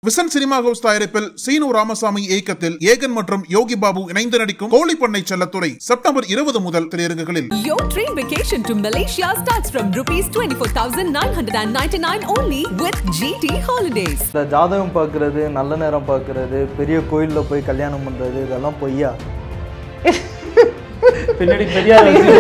Vision cinema house தயாரிப்பில் சீனு ராமசாமி இயக்கத்தில் ஏகன் மற்றும் யோகி பாபு இணைந்து நடிக்கும் கோழிப்பண்ணை செல்லத்துறை செப்டம்பர் இருபது முதல் திரையரங்குகளில் Your train vacation to Malaysia starts from rupees 24,999 only with GT Holidays. இந்த ஜாதகம் பார்க்குறது நல்ல நேரம் பார்க்குறது பெரிய கோயிலில் போய் கல்யாணம் பண்ணுறது இதெல்லாம் பொய்யா பின்னாடி பெரியார் வச்சு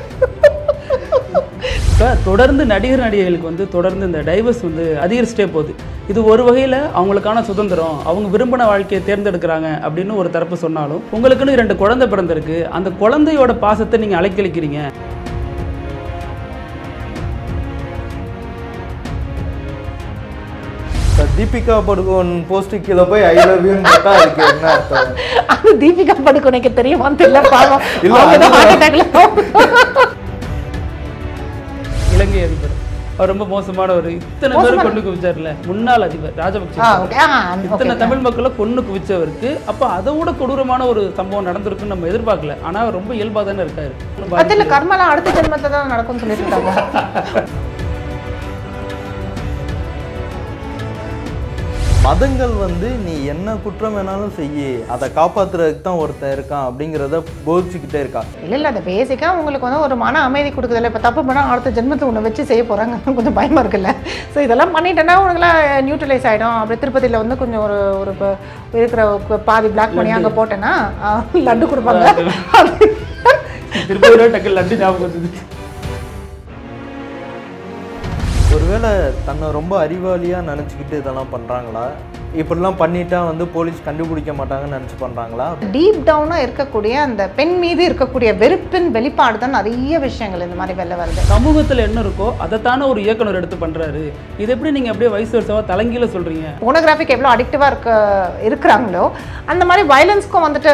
இப்போ தொடர்ந்து நடிகர் நடிகைகளுக்கு வந்து தொடர்ந்து இந்த டைவர்ஸ் வந்து அதிகரிச்சிட்டே போகுது இது ஒரு வகையில் அவங்களுக்கான சுதந்திரம் அவங்க விரும்பின வாழ்க்கையை தேர்ந்தெடுக்கிறாங்க அப்படின்னு ஒரு தரப்பு சொன்னாலும் உங்களுக்குன்னு இரண்டு குழந்தை பிறந்திருக்கு அந்த குழந்தையோட பாசத்தை நீங்கள் அலைக்கழிக்கிறீங்க இப்போ தீபிகா படுகோன் போஸ்ட்டு கீழே போய் ஐ லவ் யூன்னு போட்டா அதுக்கு என்ன அர்த்தம் அது தீபிகா படுகோனைக்கு தெரியுமான்னு தெரியல பாவம் இல்ல, அவங்க தான் அது- ஹார்ட் அட்டாக்ல இலங்கை அதிபர் அவர் ரொம்ப மோசமான ஒரு இத்தனை பேர் கொண்டு குவிச்சார்ல முன்னாள் அதிபர் ராஜபக்சே ஆ, okay. ஆ, இத்தனை okay. தமிழ் மக்களை கொண்டு குவிச்சவருக்கு அப்போ அதை விட கொடூரமான ஒரு சம்பவம் நடந்திருக்குன்னு நம்ம எதிர்பார்க்கல ஆனா அவர் ரொம்ப இயல்பா தானே இருக்காரு அது இல்ல கர்மலாம் அடுத்த ஜென்மத்தை தான் நடக்கும்னு சொல்லிட்டு இருக்காங்க மதங்கள் வந்து நீ என்ன குற்றம் வேணாலும் செய்யி அதை காப்பாத்துறதுக்கு தான் ஒருத்தன் இருக்கான் அப்படிங்கிறத போதிச்சுக்கிட்டே இருக்கா இல்ல இல்ல அது பேசிக்கா உங்களுக்கு வந்து ஒரு மன அமைதி கொடுக்குதுல்ல இப்ப தப்பு பண்ணா அடுத்த ஜென்மத்தை உன்னை வச்சு செய்ய போறாங்க கொஞ்சம் பயமா இருக்குல்ல ஸோ இதெல்லாம் பண்ணிட்டேன்னா உனக்குலாம் நியூட்ரலைஸ் ஆயிடும் அப்படியே திருப்பதியில வந்து கொஞ்சம் ஒரு ஒரு ப- இருக்கிற கு- பாதி பிளாக் பண்ணி அங்க போட்டேன்னா ஆ, லட்டு கொடுப்பாங்க திருப்பதி டக்கு லட்டு ஞாபகம் வந்தது ஒருவேளை தன்னை ரொம்ப அறிவாளியாக நினச்சிக்கிட்டு இதெல்லாம் பண்ணுறாங்களா இப்படிலாம் பண்ணிட்டா வந்து போலீஸ் கண்டுபிடிக்க மாட்டாங்கன்னு நினச்சி பண்ணுறாங்களா டீப் டவுனாக இருக்கக்கூடிய அந்த பெண் மீது இருக்கக்கூடிய வெறுப்பின் வெளிப்பாடு தான் நிறைய விஷயங்கள் இந்த மாதிரி வெளில வருது சமூகத்துல என்ன இருக்கோ அதைத்தானே ஒரு இயக்குனர் எடுத்து பண்றாரு இது எப்படி நீங்க அப்படியே வயசு வருஷமா தலைங்கீழ சொல்றீங்க போனோகிராஃபிக் எவ்வளோ அடிக்டிவாக இருக்க இருக்கிறாங்களோ அந்த மாதிரி வயலன்ஸ்க்கும் வந்துட்டு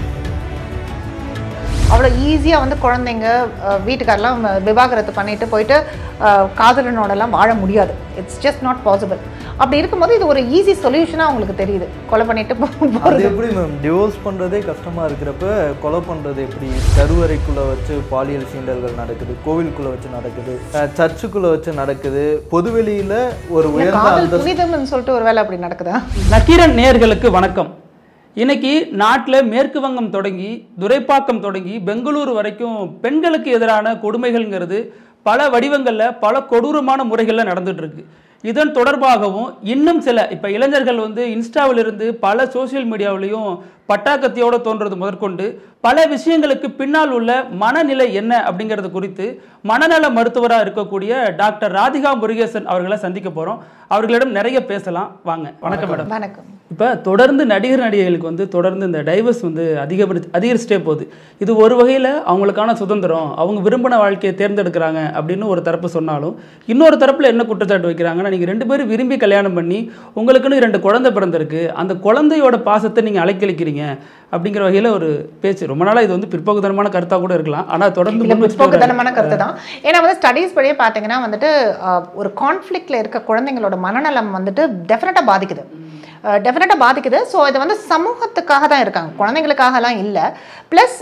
அவ்வளோ ஈஸியாக வந்து குழந்தைங்க அஹ், வீட்டுக்காரெல்லாம் விவாகரத்து பண்ணிட்டு போயிட்டு அஹ், காதலனோடலாம் வாழ முடியாது இட்ஸ் ஜஸ்ட் நாட் பாசிபிள் அப்படி இருக்கும்போது இது ஒரு ஈஸி சொல்யூஷனாக அவங்களுக்கு தெரியுது கொலை பண்ணிட்டு போ- அது போறது எப்படி மேம் டிவோர்ஸ் பண்ணுறதே கஷ்டமாக இருக்கிறப்ப கொலை பண்ணுறது எப்படி கருவறைக்குள்ளே வச்சு பாலியல் சீண்டல்கள் நடக்குது கோவிலுக்குள்ளே வச்சு நடக்குது அஹ் சர்ச்சுக்குள்ளே வச்சு நடக்குது பொதுவெளியில் ஒரு உயர்ந்த காதல் அந்தஸ்து புனிதம்னு சொல்லிட்டு ஒரு வேலை அப்படி நடக்குதா நக்கீரன் நேயர்களுக்கு வணக்கம் இன்னைக்கு நாட்டில் மேற்கு வங்கம் தொடங்கி துரைப்பாக்கம் தொடங்கி பெங்களூரு வரைக்கும் பெண்களுக்கு எதிரான கொடுமைகள்ங்கிறது பல வடிவங்களில் பல கொடூரமான முறைகளில் நடந்துட்டு இருக்கு இதன் தொடர்பாகவும் இன்னும் சில இப்போ இளைஞர்கள் வந்து இன்ஸ்டாவிலிருந்து பல சோஷியல் மீடியாவிலையும் பட்டாக்கத்தியோட தோன்றது முதற்கொண்டு பல விஷயங்களுக்கு பின்னால் உள்ள மனநிலை என்ன அப்படிங்கிறது குறித்து மனநல மருத்துவராக இருக்கக்கூடிய டாக்டர் ராதிகா முருகேசன் அவர்களை சந்திக்க போகிறோம் அவர்களிடம் நிறைய பேசலாம் வாங்க வணக்கம் மேடம் வணக்கம் இப்போ தொடர்ந்து நடிகர் நடிகைகளுக்கு வந்து தொடர்ந்து இந்த டைவர்ஸ் வந்து அதிகப்படி அதிகரிச்சிட்டே போகுது இது ஒரு வகையில் அவங்களுக்கான சுதந்திரம் அவங்க விரும்பின வாழ்க்கையை தேர்ந்தெடுக்கிறாங்க அப்படின்னு ஒரு தரப்பு சொன்னாலும் இன்னொரு தரப்பில் என்ன குற்றச்சாட்டு வைக்கிறாங்கன்னா நீங்கள் ரெண்டு பேரும் விரும்பி கல்யாணம் பண்ணி உங்களுக்குன்னு இரண்டு குழந்தை பிறந்திருக்கு அந்த குழந்தையோட பாசத்தை நீங்கள் அலைக்கழிக்கிறீங்க அப்படிங்கிற வகையில் ஒரு பேச்சு ரொம்ப நாளாக இது வந்து பிற்போக்குத்தனமான கருத்தாக கூட இருக்கலாம் ஆனால் தொடர்ந்து இல்ல முன் வச்சுட்டு வர்றாரு. பிற்போக்குத்தனமான கருத்து தான் ஏன்னா வந்து ஸ்டடீஸ் படியே பார்த்தீங்கன்னா வந்துட்டு அஹ், ஒரு கான்ஃப்ளிக்ட்ல இருக்க குழந்தைங்களோட மனநலம் வந்துட்டு டெஃபினட்டாக பாதிக்குது டெஃபினட்டாக பாதிக்குது ஸோ இது வந்து சமூகத்துக்காக தான் இருக்காங்க குழந்தைங்களுக்காகலாம் இல்லை plus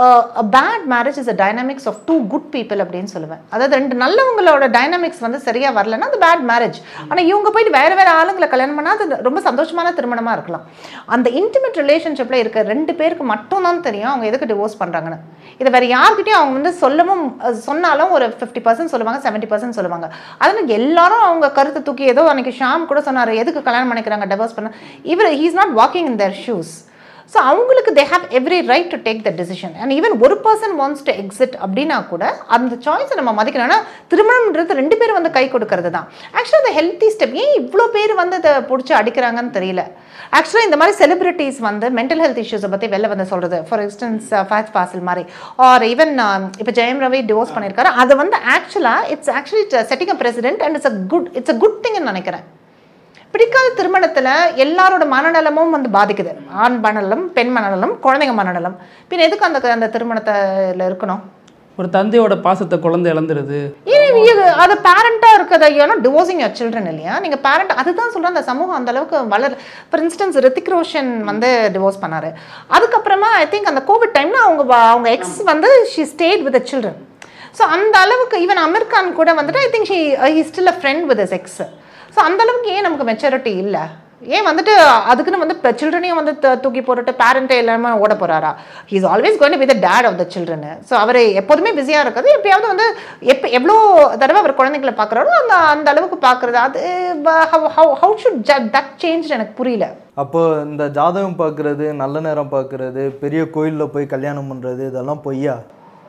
bad marriage is a dynamics of two good people அப்படின்னு சொல்லுவேன் அதாவது ரெண்டு நல்லவங்களோட டைனாமிக்ஸ் வந்து சரியா வரலன்னா அது பேட் மேரேஜ் ஆனா இவங்க போயிட்டு வேற வேற ஆளுங்களை கல்யாணம் பண்ணா அது ரொம்ப சந்தோஷமான திருமணமா இருக்கலாம் அந்த இன்டிமேட் ரிலேஷன்ஷிப்ல இருக்க ரெண்டு பேருக்கு மட்டும்தான் தெரியும் அவங்க எதுக்கு டிவோர்ஸ் பண்றாங்கன்னு இதை வேற யார்கிட்டயும் அவங்க வந்து சொல்லவும் அஹ், சொன்னாலும் ஒரு ஃபிஃப்டி பர்சன்ட் சொல்லுவாங்க செவன்ட்டி பர்சன்ட் சொல்லுவாங்க அதில் எல்லாரும் அவங்க கருத்தை தூக்கி ஏதோ அன்னைக்கு ஷாம் கூட சொன்னாரு எதுக்கு கல்யாணம் பண்ணிக்கிறாங்க டிவோர்ஸ் பண்ண இவர் he's not walking in their shoes so அவங்களுக்கு they have every right to take the decision and even ஒரு பர்சன் வாண்ட்ஸ் டு எக்ஸிட் அப்படின்னா கூட அந்த சாய்ஸை நம்ம மதிக்கணும் ஏன்னா திருமணம்ன்றது ரெண்டு பேரும் வந்து கை கொடுக்கறது தான் ஆக்சுவலாக அந்த ஹெல்த்தி ஸ்டெப் ஏன் இவ்வளோ பேர் வந்து அதை பிடிச்சி அடிக்கிறாங்கன்னு தெரியல ஆக்சுவலாக இந்த மாதிரி செலிபிரிட்டிஸ் வந்து மென்டல் ஹெல்த் இஷ்யூஸை பற்றி வெளில வந்து சொல்கிறது ஃபார் இன்ஸ்டன்ஸ் ஃபேத் பாசில் மாதிரி ஆர் ஈவன் இப்போ ஜெயம் ரவி டிவோர்ஸ் பண்ணியிருக்காரு அது வந்து ஆக்சுவலாக it's actually setting a precedent and it's a good it's a good திங்னு நினைக்கிறேன் பிடிக்காத திருமணத்துல எல்லாரோட மனநலமும் வந்து பாதிக்குது ஆண் மனநலம் பெண் மனநலம் குழந்தைங்க மனநலம் பின் எதுக்கு அந்த அந்த திருமணத்துல இருக்கணும் ஒரு தந்தையோட பாசத்தை குழந்தை இழந்துருது ஏன் இது அது பேரண்டாக இருக்கிறத ஏன்னா டிவோர்சிங் யர் சில்ட்ரன் இல்லையா நீங்கள் பேரண்ட் அதுதான் சொல்கிறேன் அந்த சமூகம் அந்த அளவுக்கு வளர் ஃபார் இன்ஸ்டன்ஸ் ரித்திக் ரோஷன் வந்து டிவோர்ஸ் பண்ணாரு அதுக்கப்புறமா ஐ திங்க் அந்த கோவிட் டைமில் அவங்க வ- அவங்க எக்ஸ் வந்து she stayed with children so அந்த அளவுக்கு ஈவன் அமீர் கான் கூட வந்துட்டு I think she he still a friend with his ex so அந்த அளவுக்கு ஏன் நமக்கு மெச்சூரிட்டி இல்லை ஏன் வந்துட்டு அதுக்குன்னு வந்து சில்ட்ரனையும் வந்து த- தூக்கி போட்டுட்டு பேரண்ட்டே இல்லாமல் ஓட போறாரா is always going with date of the children so அவர் எப்போதுமே பிஸியாக இருக்கிறது எப்பயாவது வந்து எப்போ எவ்வளோ தடவை அவர் குழந்தைங்களை பார்க்குறாரோ அந்த அந்த அளவுக்கு பார்க்குறது அது ஹவு ஷுட் தட் சேஞ்ச் எனக்கு புரியல அப்போ இந்த ஜாதகம் பார்க்கறது நல்ல நேரம் பார்க்கறது பெரிய கோயிலில் போய் கல்யாணம் பண்ணுறது இதெல்லாம் பொய்யா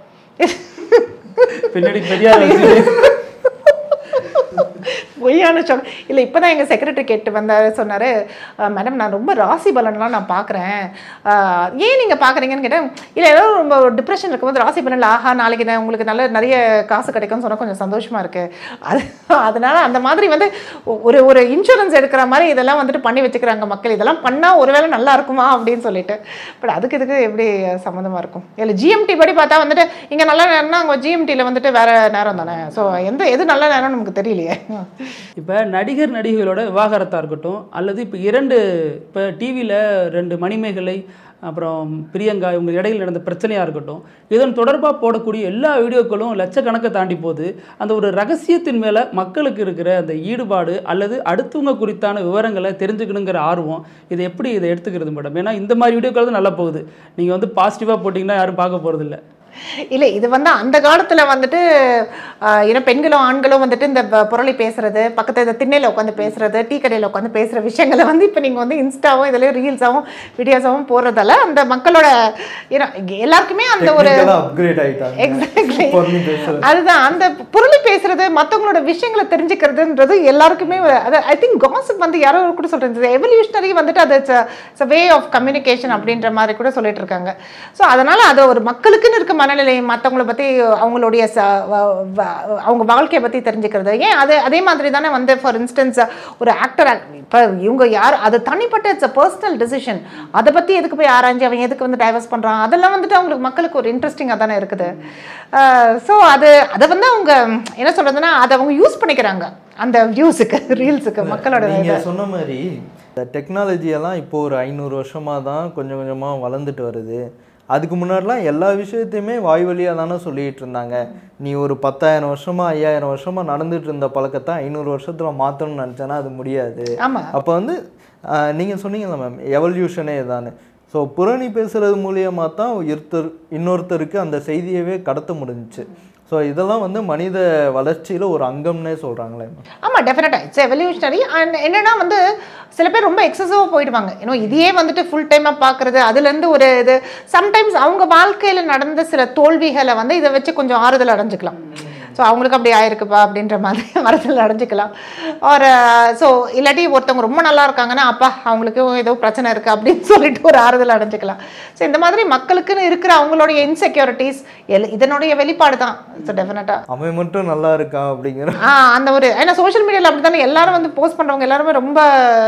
பின்னாடி பெரியார் வச்சு பொய்யான சொல் இல்லை இப்போ தான் எங்கள் செக்ரட்டரி கேட்டு வந்தார் சொன்னார் மேடம் நான் ரொம்ப ராசி பலன்லாம் நான் பார்க்குறேன் ஏன் நீங்கள் பார்க்குறீங்கன்னு கேட்டேன் இல்லை ஏதோ ரொம்ப டிப்ரெஷன் இருக்கும்போது ராசி பலனில் ஆஹா நாளைக்கு நான் உங்களுக்கு நல்ல நிறைய காசு கிடைக்கும்னு சொன்னால் கொஞ்சம் சந்தோஷமாக இருக்குது அது அதனால அந்த மாதிரி வந்து ஒ- ஒரு ஒரு இன்சூரன்ஸ் எடுக்கிற மாதிரி இதெல்லாம் வந்துட்டு பண்ணி வச்சுக்கிறாங்க மக்கள் இதெல்லாம் பண்ணால் ஒருவேளை நல்லா இருக்குமா அப்படின்னு சொல்லிட்டு பட் அதுக்கு இதுக்கு எப்படி சம்மந்தமாக இருக்கும் இல்லை ஜிஎம்டி படி பார்த்தா வந்துட்டு இங்கே நல்ல நேரம்னா அங்கே ஜிஎம்டியில் வந்துட்டு வேற நேரம் தானே ஸோ எந்த எது நல்ல நேரம்னு நமக்கு தெரியலையே இப்போ நடிகர் நடிகைகளோட விவாகரத்தாக இருக்கட்டும் அல்லது இப்போ இரண்டு இப்போ டிவியில் ரெண்டு மணிமேகலை அப்புறம் பிரியங்கா இவங்க இடையில் நடந்த பிரச்சனையாக இருக்கட்டும் இதன் தொடர்பாக போடக்கூடிய எல்லா வீடியோக்களும் லட்சக்கணக்கை தாண்டி போகுது அந்த ஒரு ரகசியத்தின் மேலே மக்களுக்கு இருக்கிற அந்த ஈடுபாடு அல்லது அடுத்தவங்க குறித்தான விவரங்களை தெரிஞ்சுக்கணுங்கிற ஆர்வம் இதை எப்படி இதை எடுத்துக்கிறது மேடம் ஏன்னா இந்த மாதிரி வீடியோக்கள் தான் நல்லா போகுது நீங்கள் வந்து பாசிட்டிவாக போட்டிங்கன்னா யாரும் பார்க்க போகிறதில்ல இல்லை இது வந்து அந்த காலத்தில் வந்துட்டு ஆஹ், ஏன்னா பெண்களும் ஆண்களும் வந்துட்டு இந்த ப- புரளி பேசுறது பக்கத்து இந்த திண்ணையில் உட்காந்து பேசுறது டீ கடையில் உட்காந்து பேசுகிற விஷயங்களை வந்து இப்போ நீங்கள் வந்து இன்ஸ்டாவும் இதுலேயும் ரீல்ஸாகவும் வீடியோஸாகவும் போடுறதால அந்த மக்களோட ஏன்னா இங்க எல்லாருக்குமே அந்த ஒரு அப்கிரேட் ஆயிட்டாங்க எக்ஸாக்ட்லி பொறுமை பேசுறது அதுதான் அந்த புரளி பேசுறது மற்றவங்களோட விஷயங்களை தெரிஞ்சுக்கிறதுன்றது எல்லாருக்குமே அது ஐ திங்க் காசிப் வந்து யாரோ கூட சொல்றது எவல்யூஷனரி வந்துட்டு அது இட்ஸ் வே ஆஃப் கம்யூனிகேஷன் அப்படின்ற மாதிரி கூட சொல்லிட்டு இருக்காங்க ஸோ அதனால அது ஒரு மக்களுக்குன்னு இருக்க மனநிலை மற்றவங்கள பற்றி அவங்களுடைய ச- வ- வ- அவங்க வாழ்க்கையை பற்றி தெரிஞ்சுக்கிறது ஏன் அது அதே மாதிரி தானே வந்து ஃபார் இன்ஸ்டன்ஸ் ஒரு ஆக்டர் இப்போ இவங்க யார் அது தனிப்பட்ட இட்ஸ் அ பர்சனல் டெசிஷன் அதை பற்றி எதுக்கு போய் ஆராய்ஞ்சு அவன் எதுக்கு வந்து டைவர்ஸ் பண்ணுறான் அதெல்லாம் வந்துட்டு அவங்களுக்கு மக்களுக்கு ஒரு இன்ட்ரெஸ்டிங்காக தானே இருக்குது ஸோ அது அதை வந்து அவங்க என்ன சொல்கிறதுனா அதை அவங்க யூஸ் பண்ணிக்கிறாங்க அந்த வியூஸுக்கு ரீல்ஸுக்கு மக்களோட நீங்க இதை. சொன்ன மாதிரி இந்த டெக்னாலஜி எல்லாம் இப்போ ஒரு ஐநூறு வருஷமா தான் கொஞ்சம் கொஞ்சமா வளர்ந்துட்டு வருது அதுக்கு முன்னாடிலாம் எல்லா விஷயத்தையுமே வாய் வழியா தானே சொல்லிட்டு இருந்தாங்க நீ ஒரு பத்தாயிரம் வருஷமா ஐயாயிரம் வருஷமா நடந்துட்டு இருந்த பழக்கத்தை ஐநூறு வருஷத்துல மாத்தணும்னு நினைச்சேன்னா அது முடியாது ஆமா அப்போ வந்து ஆஹ், நீங்க சொன்னீங்கல்ல மேம் எவல்யூஷனே இதானு ஸோ புரணி பேசுறது மூலியமா தான் ஒருத்தர் இன்னொருத்தருக்கு அந்த செய்தியவே கடத்த முடிஞ்சுச்சு ஸோ இதெல்லாம் வந்து மனித வளர்ச்சியில ஒரு அங்கம்னே சொல்றாங்களே மேம் ஆமாம் டெஃபினட்டாக இட்ஸ் எவல்யூஷனரி அண்ட் என்னன்னா வந்து சில பேர் ரொம்ப எக்ஸசிவாக போயிடுவாங்க இன்னும் இதையே வந்துட்டு ஃபுல் டைமாக பார்க்குறது அதுலேருந்து ஒரு இது சம்டைம்ஸ் அவங்க வாழ்க்கையில் நடந்த சில தோல்விகளை வந்து இதை வச்சு கொஞ்சம் ஆறுதல் அடைஞ்சுக்கலாம் ஸோ அவங்களுக்கு அப்படி ஆயிருக்குப்பா அப்படின்ற மாதிரி ஆறுதல் அடைஞ்சுக்கலாம் ஒரு ஸோ இல்லாட்டி ஒருத்தவங்க ரொம்ப நல்லா இருக்காங்கன்னா அப்பா அவங்களுக்கும் ஏதோ பிரச்சனை இருக்குது அப்படின்னு சொல்லிட்டு ஒரு ஆறுதல் அடைஞ்சுக்கலாம் ஸோ இந்த மாதிரி மக்களுக்குன்னு இருக்கிற அவங்களுடைய இன்செக்யூரிட்டிஸ் எல் இதனுடைய வெளிப்பாடு தான் ஸோ டெஃபினட்டாக அவன் மட்டும் நல்லா இருக்கான் அப்படிங்கிற ஆ அந்த ஒரு ஏன்னா சோஷியல் மீடியாவில் அப்படி தானே எல்லாரும் வந்து போஸ்ட் பண்ணுறவங்க எல்லாருமே ரொம்ப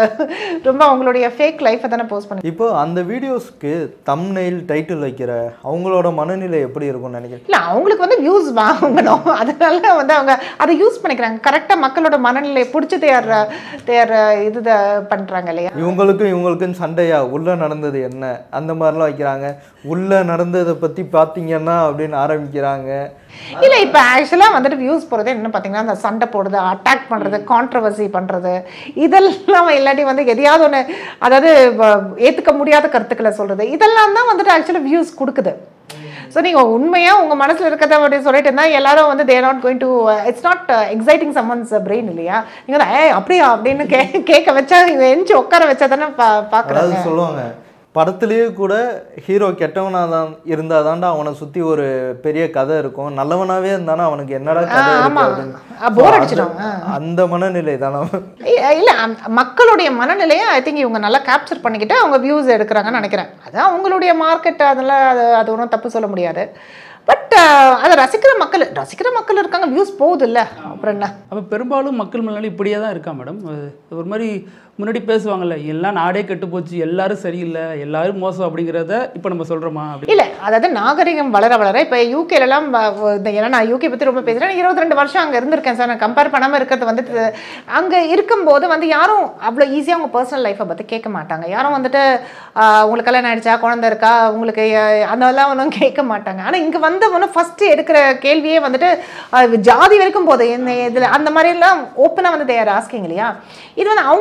ரொம்ப அவங்களுடைய ஃபேக் லைஃப்பை தானே போஸ்ட் பண்ணி இப்போ அந்த வீடியோஸ்க்கு தம்ப்நெயில் டைட்டில் வைக்கிற அவங்களோட மனநிலை எப்படி இருக்கும்னு நினைக்கிறேன் இல்லை அவங்களுக்கு வந்து வியூஸ் வாங்கணும் அதனால வந்து அவங்க அதை யூஸ் பண்ணிக்கிறாங்க கரெக்டாக மக்களோட மனநிலையை பிடிச்சி தேர் தேர் இது பண்ணுறாங்க இல்லையா இவங்களுக்கும் இவங்களுக்கும் சண்டையா உள்ள நடந்தது என்ன அந்த மாதிரிலாம் வைக்கிறாங்க உள்ள நடந்ததை பத்தி பார்த்தீங்கன்னா அப்படின்னு ஆரம்பிக்கிறாங்க இல்லை இப்போ ஆக்சுவலாக வந்துட்டு வியூஸ் போகிறது என்ன பார்த்தீங்கன்னா அந்த சண்டை போடுறது அட்டாக் பண்ணுறது கான்ட்ரவர்சி பண்ணுறது இதெல்லாம் இல்லாட்டி வந்து எதையாவது ஒன்று அதாவது ஏற்றுக்க முடியாத கருத்துக்களை சொல்கிறது இதெல்லாம் தான் வந்துட்டு ஆக்சுவலாக வியூஸ் கொடுக்குது ஸோ நீங்கள் உண்மையாக உங்கள் மனசில் இருக்கிறத அப்படி சொல்லிட்டு இருந்தால் எல்லாரும் வந்து they're not going to it's not exciting someone's brain இல்லையா நீங்கள் ஏ அப்படியா அப்படின்னு கே கேட்க வச்சா இவன் எந்திச்சு உட்கார வச்சா தானே பா பார்க்குறாங்க அதாவது சொல்லுவாங்க படத்துலயே கூட ஹீரோ கெட்டவனா தான் இருந்தா தாண்டா அவனை சுத்தி ஒரு பெரிய கதை இருக்கும் நல்லவனாவே இருந்தானா அவனுக்கு என்னடா கதை இருக்கு ஆமா. அப்படின்னு. ஆ, bore So, அடிச்சிடும். அது- அந்த மனநிலை தானே இல்லை மக்களுடைய மனநிலையை ஐ திங்க் இவங்க நல்லா கேப்சர் பண்ணிக்கிட்டு அவங்க வியூஸ் எடுக்கிறாங்கன்னு நினைக்கிறேன் அது அவங்களுடைய மார்க்கெட் அதெல்லாம் அது அது ஒன்றும் தப்பு சொல்ல முடியாது பட் அதை ரசிக்கிற மக்கள் ரசிக்கிற மக்கள் இருக்காங்க வியூஸ் போகுது இல்லை அப்புறம் என்ன அப்போ பெரும்பாலும் மக்கள் முன்னாடி இப்படியே தான் இருக்கா மேடம் அது ஒரு மாதிரி முன்னாடி பேசுவாங்கல்ல எல்லாம் நாடே கெட்டு போச்சு எல்லாரும் சரியில்லை எல்லாரும் மோசம் அப்படிங்கிறத இப்போ நம்ம சொல்கிறோமா அப்படி இல்லை அதாவது நாகரிகம் வளர வளர இப்போ யூகேலலாம் இந்த ஏன்னா நான் யூகே பற்றி ரொம்ப பேசுகிறேன் இருபத்தி ரெண்டு வருஷம் அங்கே இருந்திருக்கேன் சார் நான் கம்பேர் பண்ணாமல் இருக்கிறது வந்துட்டு அங்கே இருக்கும்போது வந்து யாரும் அவ்வளோ ஈஸியாக அவங்க பர்சனல் லைஃப்பை பற்றி கேட்க மாட்டாங்க யாரும் வந்துட்டு ஆஹ், உங்களுக்கு கல்யாணம் ஆயிடுச்சா குழந்தை இருக்கா உங்களுக்கு அஹ், அதெல்லாம் ஒன்றும் கேட்க மாட்டாங்க ஆனால் இங்கே வந்தவொன்னே ஃபஸ்ட்டு எடுக்கிற கேள்வியே வந்துட்டு ஆஹ், ஜாதி வரைக்கும் போகுது என்ன இதில் அந்த மாதிரிலாம் ஓப்பனாக வந்து தேர் ஆஸ்கிங் இல்லையா இது வந்து அவங்களுக்கு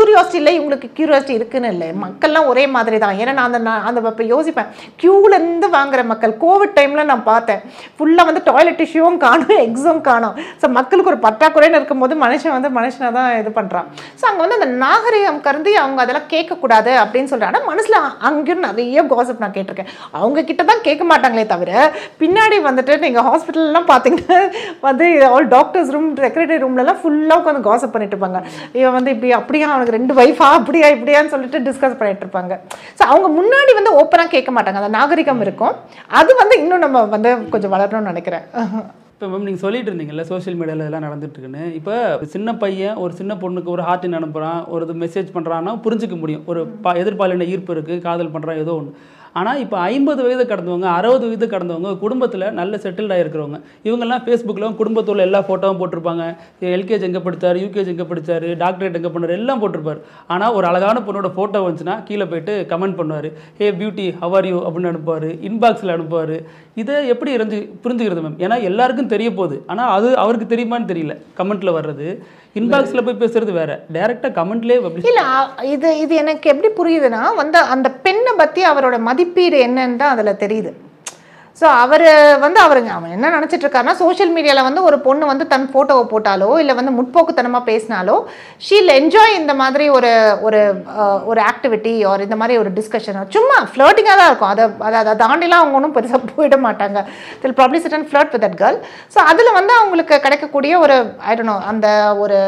கியூரியாசிட்டி இல்லை இவங்களுக்கு கியூரியாசிட்டி இருக்குன்னு இல்லை மக்கள்லாம் ஒரே மாதிரி தான் ஏன்னா நான் அந்த நான் அந்த இப்போ யோசிப்பேன் க்யூலேருந்து வாங்குற மக்கள் கோவிட் டைமில் நான் பார்த்தேன் ஃபுல்லாக வந்து டாய்லெட் டிஷ்யூவும் காணும் எக்ஸும் காணும் ஸோ மக்களுக்கு ஒரு பற்றாக்குறைன்னு இருக்கும்போது மனுஷன் வந்து மனுஷனை தான் இது பண்ணுறான் ஸோ அங்கே வந்து அந்த நாகரிகம் கருந்தி அவங்க அதெல்லாம் கேட்கக்கூடாது அப்படின்னு சொல்கிறாங்க ஆனால் மனசில் அங்கேயும் நிறைய காசப் நான் கேட்டிருக்கேன் அவங்க கிட்ட தான் கேட்க மாட்டாங்களே தவிர பின்னாடி வந்துட்டு நீங்கள் ஹாஸ்பிட்டல்லாம் பார்த்தீங்கன்னா வந்து ஆல் டாக்டர்ஸ் ரூம் செக்ரட்டரி ரூம்லலாம் ஃபுல்லாக உட்காந்து காசப் பண்ணிட்டு இருப்பாங்க இவன் வந்து இப்படி அப்படியா அவனுக்கு ரெண்டு வைஃபா அப்படியா இப்படியான்னு சொல்லிட்டு டிஸ்கஸ் பண்ணிட்டு இருப்பாங்க ஸோ அவங்க முன்னாடி வந்து ஓப்பனாக கேட்க மாட்டாங்க அந்த நாகரிகம் இருக்கும் அது வந்து இன்னும் நம்ம வந்து கொஞ்சம் வளரணும்னு நினைக்கிறேன் இப்போ மேம் நீங்கள் சொல்லிட்டு இருந்தீங்கல்ல சோஷியல் மீடியாவில் இதெல்லாம் நடந்துட்டு இருக்குன்னு இப்போ ஒரு சின்ன பையன் ஒரு சின்ன பொண்ணுக்கு ஒரு ஹார்ட்டின் அனுப்புகிறான் ஒரு இது மெசேஜ் பண்ணுறான்னா புரிஞ்சுக்க முடியும் ஒரு பா எதிர்பாலின ஈர்ப்பு இருக்குது காதல் பண்ணுறான் ஏதோ ஒன்று ஆனால் இப்போ ஐம்பது வயது கடந்தவங்க அறுபது வயது கடந்தவங்க குடும்பத்தில் நல்ல செட்டில்ட் ஆகிருக்கிறவங்க இவங்கெல்லாம் ஃபேஸ்புக்கில் குடும்பத்தோட எல்லா ஃபோட்டோவும் போட்டிருப்பாங்க எல்கேஜி எங்கே படித்தார் யூகேஜி எங்கே படித்தார் டாக்டரேட் எங்கே பண்ணார் எல்லாம் போட்டிருப்பார் ஆனால் ஒரு அழகான பொண்ணோட ஃபோட்டோ வந்துச்சுன்னா கீழே போயிட்டு கமெண்ட் பண்ணுவார் ஹே பியூட்டி ஹவர் யூ அப்படின்னு அனுப்புவார் இன்பாக்ஸில் அனுப்புவார் இதை எப்படி இருந்து புரிஞ்சுக்கிறது மேம் ஏன்னா எல்லாருக்கும் தெரிய போகுது ஆனால் அது அவருக்கு தெரியுமான்னு தெரியல கமெண்ட்டில் வர்றது இன்பாக்ஸில் போய் பேசுறது வேற டேரெக்டாக கமெண்ட்லேயே பப்ளிஷ் இல்ல அ- இது இது எனக்கு எப்படி புரியுதுன்னா வந்து அந்த பெண்ணை பத்தி அவரோட மதிப்பீடு என்னன்னு தான் அதுல தெரியுது ஸோ அவர் வந்து அவருங்க அவன் என்ன நினச்சிட்டு இருக்காருன்னா சோஷியல் மீடியாவில் வந்து ஒரு பொண்ணு வந்து தன் ஃபோட்டோவை போட்டாலோ இல்லை வந்து முற்போக்குத்தனமாக பேசினாலோ ஷீல் என்ஜாய் இந்த மாதிரி ஒரு ஒரு அஹ், ஒரு ஆக்டிவிட்டி ஒரு இந்த மாதிரி ஒரு டிஸ்கஷன் சும்மா ஃப்ளர்ட்டிங்காக தான் இருக்கும் அதை அதை அதை தாண்டிலாம் அவங்க ஒன்றும் பெருசாக போயிட மாட்டாங்க they'll probably sit and flirt with that girl so அதில் வந்து அவங்களுக்கு கிடைக்கக்கூடிய ஒரு ஐ டோன் அந்த ஒரு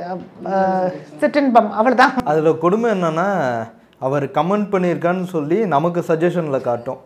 சிற்றின்பம் அவ்வளோதான் அதில் கொடுமை என்னன்னா அவர் கமெண்ட் பண்ணியிருக்கான்னு சொல்லி நமக்கு சஜஷனில் காட்டும்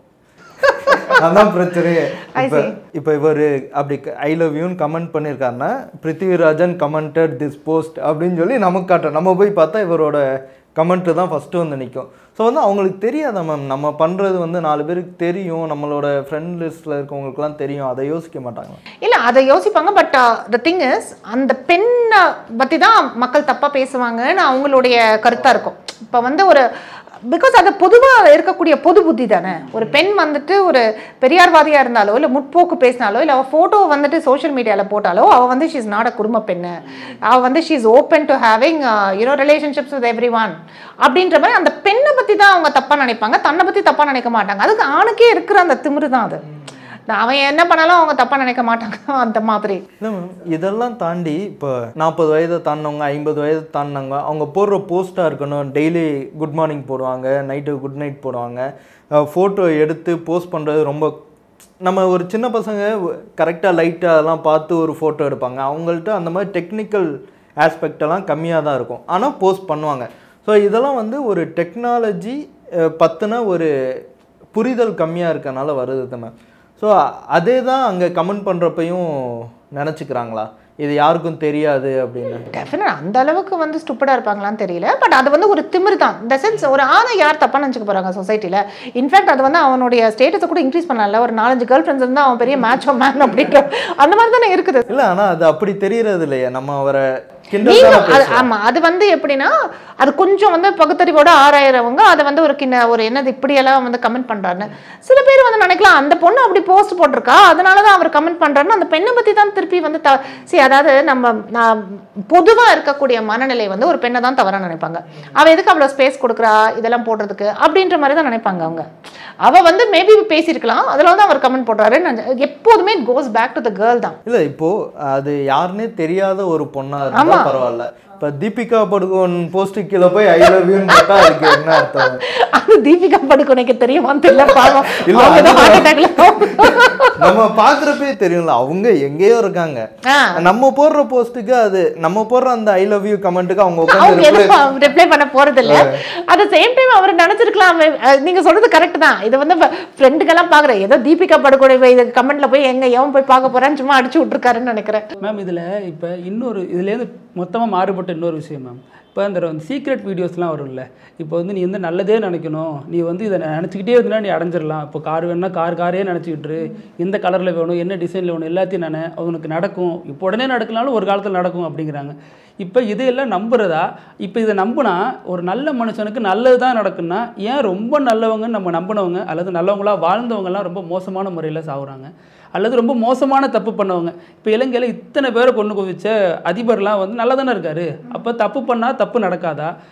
அதான் பிரச்சனையே I இப்போ see. இப்போ இவர் அப்படி ஐ லவ் யூன்னு கமெண்ட் பண்ணியிருக்காருன்னா பிருத்திவிராஜன் கமெண்டட் திஸ் போஸ்ட் அப்படின்னு சொல்லி நமக்கு காட்டும் நம்ம போய் பார்த்தா இவரோட கமெண்ட்டு தான் ஃபஸ்ட்டு வந்து நிற்கும் ஸோ வந்து அவங்களுக்கு தெரியாதா மேம் நம்ம பண்ணுறது வந்து நாலு பேருக்கு தெரியும் நம்மளோட ஃப்ரெண்ட் லிஸ்ட்டில் இருக்கவங்களுக்குலாம் தெரியும் அதை யோசிக்க மாட்டாங்க இல்லை அதை யோசிப்பாங்க பட் த திங் இஸ் அந்த பெண்ணை பற்றி தான் மக்கள் தப்பாக பேசுவாங்கன்னு அவங்களுடைய கருத்தாக இருக்கும் இப்போ வந்து ஒரு பிகாஸ் அது பொதுவாக இருக்கக்கூடிய பொது புத்தி தானே ஒரு பெண் வந்துட்டு ஒரு பெரியார்வாதியாக இருந்தாலோ இல்லை முற்போக்கு பேசினாலோ இல்லை அவள் ஃபோட்டோ வந்துட்டு சோஷியல் மீடியாவில் போட்டாலோ அவள் வந்து ஷீஸ் நாட் அ குடும்ப பெண்ணு அவள் வந்து she's open to having you know relationships with everyone அப்படின்ற மாதிரி அந்த பெண்ணை பற்றி தான் அவங்க தப்பாக நினைப்பாங்க தன்னை பற்றி தப்பாக நினைக்க மாட்டாங்க அதுக்கு ஆணுக்கே இருக்கிற அந்த திமிரு தான் அது நான் அவன் என்ன பண்ணாலும் அவங்க தப்பா நினைக்க மாட்டாங்க அந்த மாதிரி இல்லை மேம் இதெல்லாம் தாண்டி இப்போ நாற்பது வயதை தாண்டினவங்க ஐம்பது வயது தாண்டினவங்க அவங்க போடுற போஸ்ட்டாக இருக்கணும் டெய்லி குட் மார்னிங் போடுவாங்க நைட்டு குட் நைட் போடுவாங்க ஃபோட்டோ எடுத்து போஸ்ட் பண்ணுறது ரொம்ப நம்ம ஒரு சின்ன பசங்க கரெக்டாக லைட்டாக அதெல்லாம் பார்த்து ஒரு ஃபோட்டோ எடுப்பாங்க அவங்கள்ட்ட அந்த மாதிரி டெக்னிக்கல் ஆஸ்பெக்டெல்லாம் கம்மியாக தான் இருக்கும் ஆனால் போஸ்ட் பண்ணுவாங்க ஸோ இதெல்லாம் வந்து ஒரு டெக்னாலஜி பற்றின ஒரு புரிதல் கம்மியாக இருக்கனால வருது மேம் ஸோ அதே தான் அங்கே கமெண்ட் பண்ணுறப்பையும் நினச்சிக்கிறாங்களா இது யாருக்கும் தெரியாது அப்படின்னு டெஃபினட் அந்த அளவுக்கு வந்து ஸ்டூப்பிடாக இருப்பாங்களான்னு தெரியல பட் அது வந்து ஒரு திமிரு தான் இந்த சென்ஸ் ஒரு ஆணை யார் தப்பாக நினச்சிக்க போகிறாங்க சொசைட்டியில் இன்ஃபேக்ட் அது வந்து அவனுடைய ஸ்டேட்டஸை கூட இன்க்ரீஸ் பண்ணல ஒரு நாலஞ்சு கேர்ள் ஃப்ரெண்ட்ஸ் இருந்தால் அவன் பெரிய மேட்ச் மேன் அப்படின்ற அந்த மாதிரி தானே இருக்குது இல்லை ஆனால் அது அப்படி தெரியறது இல்லையே நம்ம அவரை கிண்டல் நீங்க தானே அது பேசுறோம். ஆமா அது வந்து எப்படின்னா அது கொஞ்சம் வந்து பகுத்தறிவோட ஆராயிரவங்க அதை வந்து ஒரு கிண்ண ஒரு என்னது இப்படியெல்லாம் வந்து கமெண்ட் பண்றாருன்னு சில பேர் வந்து நினைக்கலாம் அந்த பொண்ணு அப்படி போஸ்ட் போட்டிருக்கா அதனால தான் அவர் கமெண்ட் பண்றாருன்னு அந்த பெண்ணை பத்தி தான் திருப்பி வந்து த சரி அதாவது நம்ம நான் பொதுவா இருக்கக்கூடிய மனநிலை வந்து ஒரு பெண்ணை தான் தவறா நினைப்பாங்க அவ எதுக்கு அவ்வளவு ஸ்பேஸ் கொடுக்குறா இதெல்லாம் போடுறதுக்கு அப்படின்ற மாதிரி தான் நினைப்பாங்க அவங்க அவ வந்து மேபி பேசியிருக்கலாம் அதனால தான் அவர் கமெண்ட் போடுறாரு எப்போதுமே goes back to the girl தான் இல்லை இப்போ அது யாருன்னே தெரியாத ஒரு பொண்ணா இருந்தா ஆமா. பரவாயில்ல இப்போ தீபிகா படுகோன் போஸ்ட் கீழே போய் ஐ லவ் யூன்னு போட்டா அதுக்கு என்ன அர்த்தம் அது தீபிகா படுகோனைக்கு தெரியுமான்னு தெரியல பாவம் இல்ல, அவங்க தான் அதுதான். heart attackல நம்ம பாக்குறப்பே தெரியும்ல அவங்க எங்கேயோ இருக்காங்க ஆ. நம்ம போடுற போஸ்ட்டுக்கு அது நம்ம போடுற அந்த ஐ லவ் யூ கமெண்ட்டுக்கு அவங்க அவங்க உட்காந்து எதுவும் ரிப்ளை பண்ண போறது இல்ல அட் சேம் டைம் அவர் நினைச்சிருக்கலாம் அவன், அஹ், நீங்க சொல்றது கரெக்ட் தான் இது வந்து ஃப்ரெண்டுக்கெல்லாம் பாக்குறேன் ஏதோ தீபிகா படுகோனை போய் இது கமெண்ட்ல போய் எங்க எவன் போய் பார்க்க போறான்னு சும்மா அடிச்சு விட்டுருக்காருன்னு நினைக்கிறேன் மேம் இதில் இப்போ இன்னொரு இதுலேருந்து மொத்தமாக மாறுபட்ட இன்னொரு விஷயம் மேம் இப்போ அந்த சீக்ரெட் வீடியோஸ்லாம் வரும்ல இப்போ வந்து நீ வந்து நல்லதே நினைக்கணும் நீ வந்து இதை நினச்சிக்கிட்டே இருந்தா நீ அடைஞ்சிடலாம் இப்போ கார் வேணும்னா கார் காரே நினச்சிக்கிட்டு எந்த கலரில் வேணும் என்ன டிசைனில் வேணும் எல்லாத்தையும் நினை உனக்கு நடக்கும் இப்போ உடனே நடக்கனாலும் ஒரு காலத்தில் நடக்கும் அப்படிங்கிறாங்க இப்போ இதையெல்லாம் நம்புறதா இப்போ இதை நம்புனா ஒரு நல்ல மனுஷனுக்கு நல்லது தான் நடக்குன்னா ஏன் ரொம்ப நல்லவங்கன்னு நம்ம நம்பினவங்க அல்லது நல்லவங்களா வாழ்ந்தவங்கலாம் ரொம்ப மோசமான முறையில் சாகுறாங்க அல்லது ரொம்ப மோசமான தப்பு பண்ணவங்க இப்போ இலங்கையில் இத்தனை பேரை கொண்டு குவிச்ச அதிபர்லாம் வந்து நல்லா தானே இருக்காரு அப்போ தப்பு பண்ணால் தப்பு நடக்காதா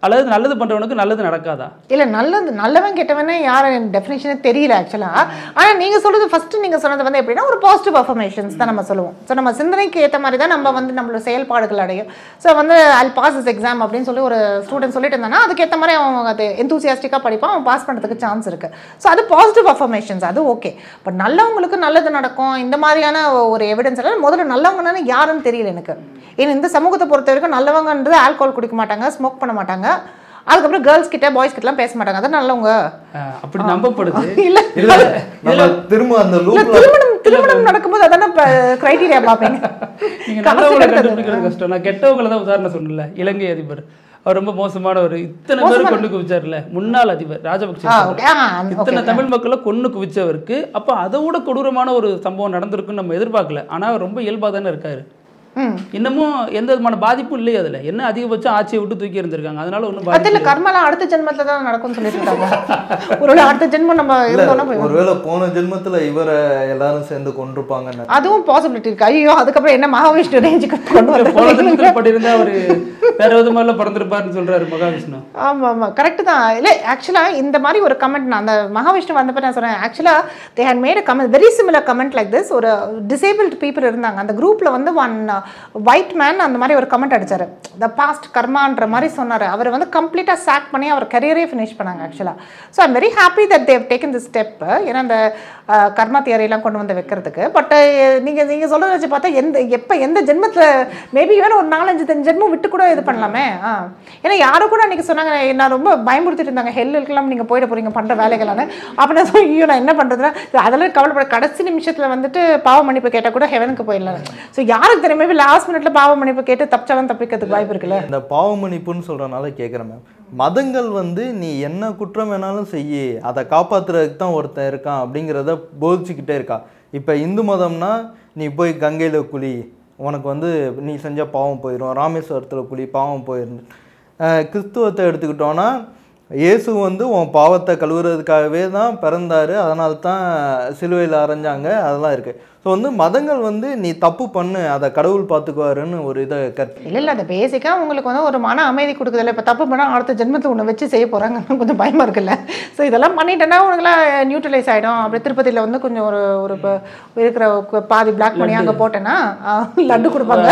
அல்லது நல்லது பண்றவனுக்கு நல்லது நடக்காதா இல்ல நல்லது நல்லவன் கெட்டவனே யாரும் டெஃபினேஷனே தெரியல ஆக்சுவலா ஆனா நீங்க சொல்றது ஃபர்ஸ்ட் நீங்க சொன்னது வந்து எப்படின்னா ஒரு பாசிட்டிவ் அஃபர்மேஷன்ஸ் தான் நம்ம சொல்லுவோம் ஸோ நம்ம சிந்தனைக்கு ஏத்த மாதிரி தான் நம்ம வந்து நம்மளோட செயல்பாடுகள் அடையும் ஸோ வந்து அல் பாஸ் இஸ் எக்ஸாம் அப்படின்னு சொல்லி ஒரு ஸ்டூடெண்ட் சொல்லிட்டு இருந்தானா அதுக்கேற்ற மாதிரி அவன் அது எந்தூசியாஸ்டிக்காக படிப்பான் அவன் பாஸ் பண்ணுறதுக்கு சான்ஸ் இருக்கு ஸோ அது பாசிட்டிவ் அஃபர்மேஷன்ஸ் அது ஓகே பட் நல்லவங்களுக்கு நல்லது நடக்கும் இந்த மாதிரியான ஒரு எவிடன்ஸ் எல்லாம் முதல்ல நல்லவங்கன்னா யாருன்னு தெரியல எனக்கு ஏன்னா இந்த சமூகத்தை பொறுத்த வரைக்கும் நல்லவங்கன்றது ஆல்கோஹால் குடிக்க மாட்டாங்க ஸ்மோக் பண்ண மாட்டாங்க அதுக்கப்புறம் கேர்ள்ஸ் கிட்ட பாய்ஸ் கிட்டலாம் பேச மாட்டாங்க அதான் நல்லவங்க அஹ் அப்படி நம்பப்படுது இல்ல இல்ல நம்ம திரும்ப அந்த இல்ல லூப்ல திருமணம் திருமணம் நடக்கும்போது அதான கிரைட்டீரியா பார்ப்பீங்க நீங்க காசு நல்லவங்களை கிடைத்தது. கண்டுபிடிக்கிறது கஷ்டம் நான் கெட்டவங்களை தான் உதாரணம் சொன்னல இலங்கை அதிபர் அவர் ரொம்ப மோசமானவர் இத்தனை பேர் கொண்டு குவிச்சார்ல முன்னாள் அதிபர் ராஜபக்சே ஆ, சொல்றேன். okay. ஆ, okay, இத்தனை okay. தமிழ் மக்களை கொன்னு குவிச்சவருக்கு அப்ப அதை விட கொடூரமான ஒரு சம்பவம் நடந்திருக்குன்னு நம்ம எதிர்பார்க்கல ஆனா அவர் ரொம்ப இயல்பா தானே இருக்காரு ம் இன்னமும் எந்த விதமான பாதிப்பும் இல்லையே அதுல என்ன அதிகபட்சம் ஆட்சியை விட்டு தூக்கி இருந்திருக்காங்க அதனால ஒன்றும் அது இல்ல பாதிப்பு கர்மலாம் அடுத்த ஜென்மத்துல தான் நடக்கும்னு சொல்லிட்டு இருக்காங்க ஒருவேளை அடுத்த ஜென்மம் நம்ம இல்ல இருந்தோம்னா போய் ஒருவேளை போன ஜென்மத்துல இவரை எல்லாரும் சேர்ந்து கொண்டிருப்பாங்கன்னு அதுவும் பாசிபிலிட்டி இருக்கு ஐயோ அதுக்கப்புறம் என்ன மகாவிஷ்ணு ரேஞ்சுக்கு கொண்டு போன வந்து ஜென்மத்தில் படியிருந்தா அவரு வேற விதமால பிறந்திருப்பாருன்னு சொல்றாரு மகாவிஷ்ணு ஆமா ஆமா கரெக்ட் தான் இல்ல ஆக்சுவலா இந்த மாதிரி ஒரு கமெண்ட் நான் அந்த மகாவிஷ்ணு வந்தப்ப நான் சொன்னேன் actually they had made comment very similar comment like this ஒரு டிசேபிள்ட் பீப்புள் இருந்தாங்க அந்த குரூப்ல வந்து ஒன் ஒயிட் மேன் அந்த மாதிரி ஒரு கமெண்ட் அடிச்சாரு த பாஸ்ட் கர்மான்ற மாதிரி சொன்னாரு அவர் வந்து கம்ப்ளீட்டா சாக் பண்ணி அவர் கரியரே ஃபினிஷ் பண்ணாங்க actually so I'm very happy that they've taken the step ஏன்னா அந்த அஹ், கர்மா தியரியெல்லாம் கொண்டு வந்து வைக்கிறதுக்கு பட் நீங்க நீங்க சொல்றத வச்சு பார்த்தா எந்த எப்ப எந்த ஜென்மத்துல மேபி வேணும் ஒரு நாலஞ்சு தென் ஜென்மம் விட்டு கூட இது பண்ணலாமே ஆ ஏன்னா யாரும் கூட அன்னைக்கு சொன்னாங்க நான் ரொம்ப பயமுறுத்திட்டு இருந்தாங்க ஹெல்லுக்கெல்லாம் நீங்க போயிட போறீங்க பண்ற வேலைகளான அப்ப நான் சொன்னேன், ஐயோ நான் என்ன பண்றதுன்னா அதெல்லாம் கவலைப்பட கடைசி நிமிஷத்துல வந்துட்டு பாவ மன்னிப்பு கேட்டா கூட ஹெவனுக்கு போயிடலாம் ஸோ யாருக்கு தெரியும் மேபி லாஸ்ட் மினிட்ல பாவ மன்னிப்பு கேட்டு தப்பிச்சவன் தப்பிக்கிறதுக்கு வாய்ப்பு இருக்குல்ல இந்த பாவமன்னிப்புன்னு சொல்றனால கேட்குறேன் மேம் மதங்கள் வந்து நீ என்ன குற்றம் வேணாலும் செய்யி அதை காப்பாத்துறதுக்கு தான் ஒருத்தன் இருக்கான் அப்படிங்கிறத போதிச்சுக்கிட்டே இருக்கா இப்போ இந்து மதம்னா நீ போய் கங்கையில் குளி உனக்கு வந்து நீ செஞ்ச பாவம் போயிடும் ராமேஸ்வரத்தில் குளி பாவம் போயிடும் அஹ் கிறிஸ்துவத்தை எடுத்துக்கிட்டோன்னா இயேசு வந்து உன் பாவத்தை கழுவுறதுக்காகவே தான் பிறந்தாரு அதனால தான் சிலுவையில் அரைஞ்சாங்க அதெல்லாம் இருக்குது ஸோ வந்து மதங்கள் வந்து நீ தப்பு பண்ணு அதை கடவுள் பார்த்துக்குவாருன்னு ஒரு இதை கற்பி இல்ல இல்ல அது பேசிக்கா உங்களுக்கு வந்து ஒரு மன அமைதி கொடுக்குதுல்ல இப்ப தப்பு பண்ணா அடுத்த ஜென்மத்துல ஒண்ணு வச்சு செய்ய போறாங்கன்னு கொஞ்சம் பயமா இருக்குல்ல ஸோ இதெல்லாம் பண்ணிட்டேன்னா உனக்குலாம் நியூட்ரலைஸ் ஆயிடும் அப்படி திருப்பதியில வந்து கொஞ்சம் ஒரு ஒரு ப- இருக்கிற கு- பாதி பிளாக் பண்ணி அங்க போட்டேன்னா ஆ, லட்டு கொடுப்பாங்க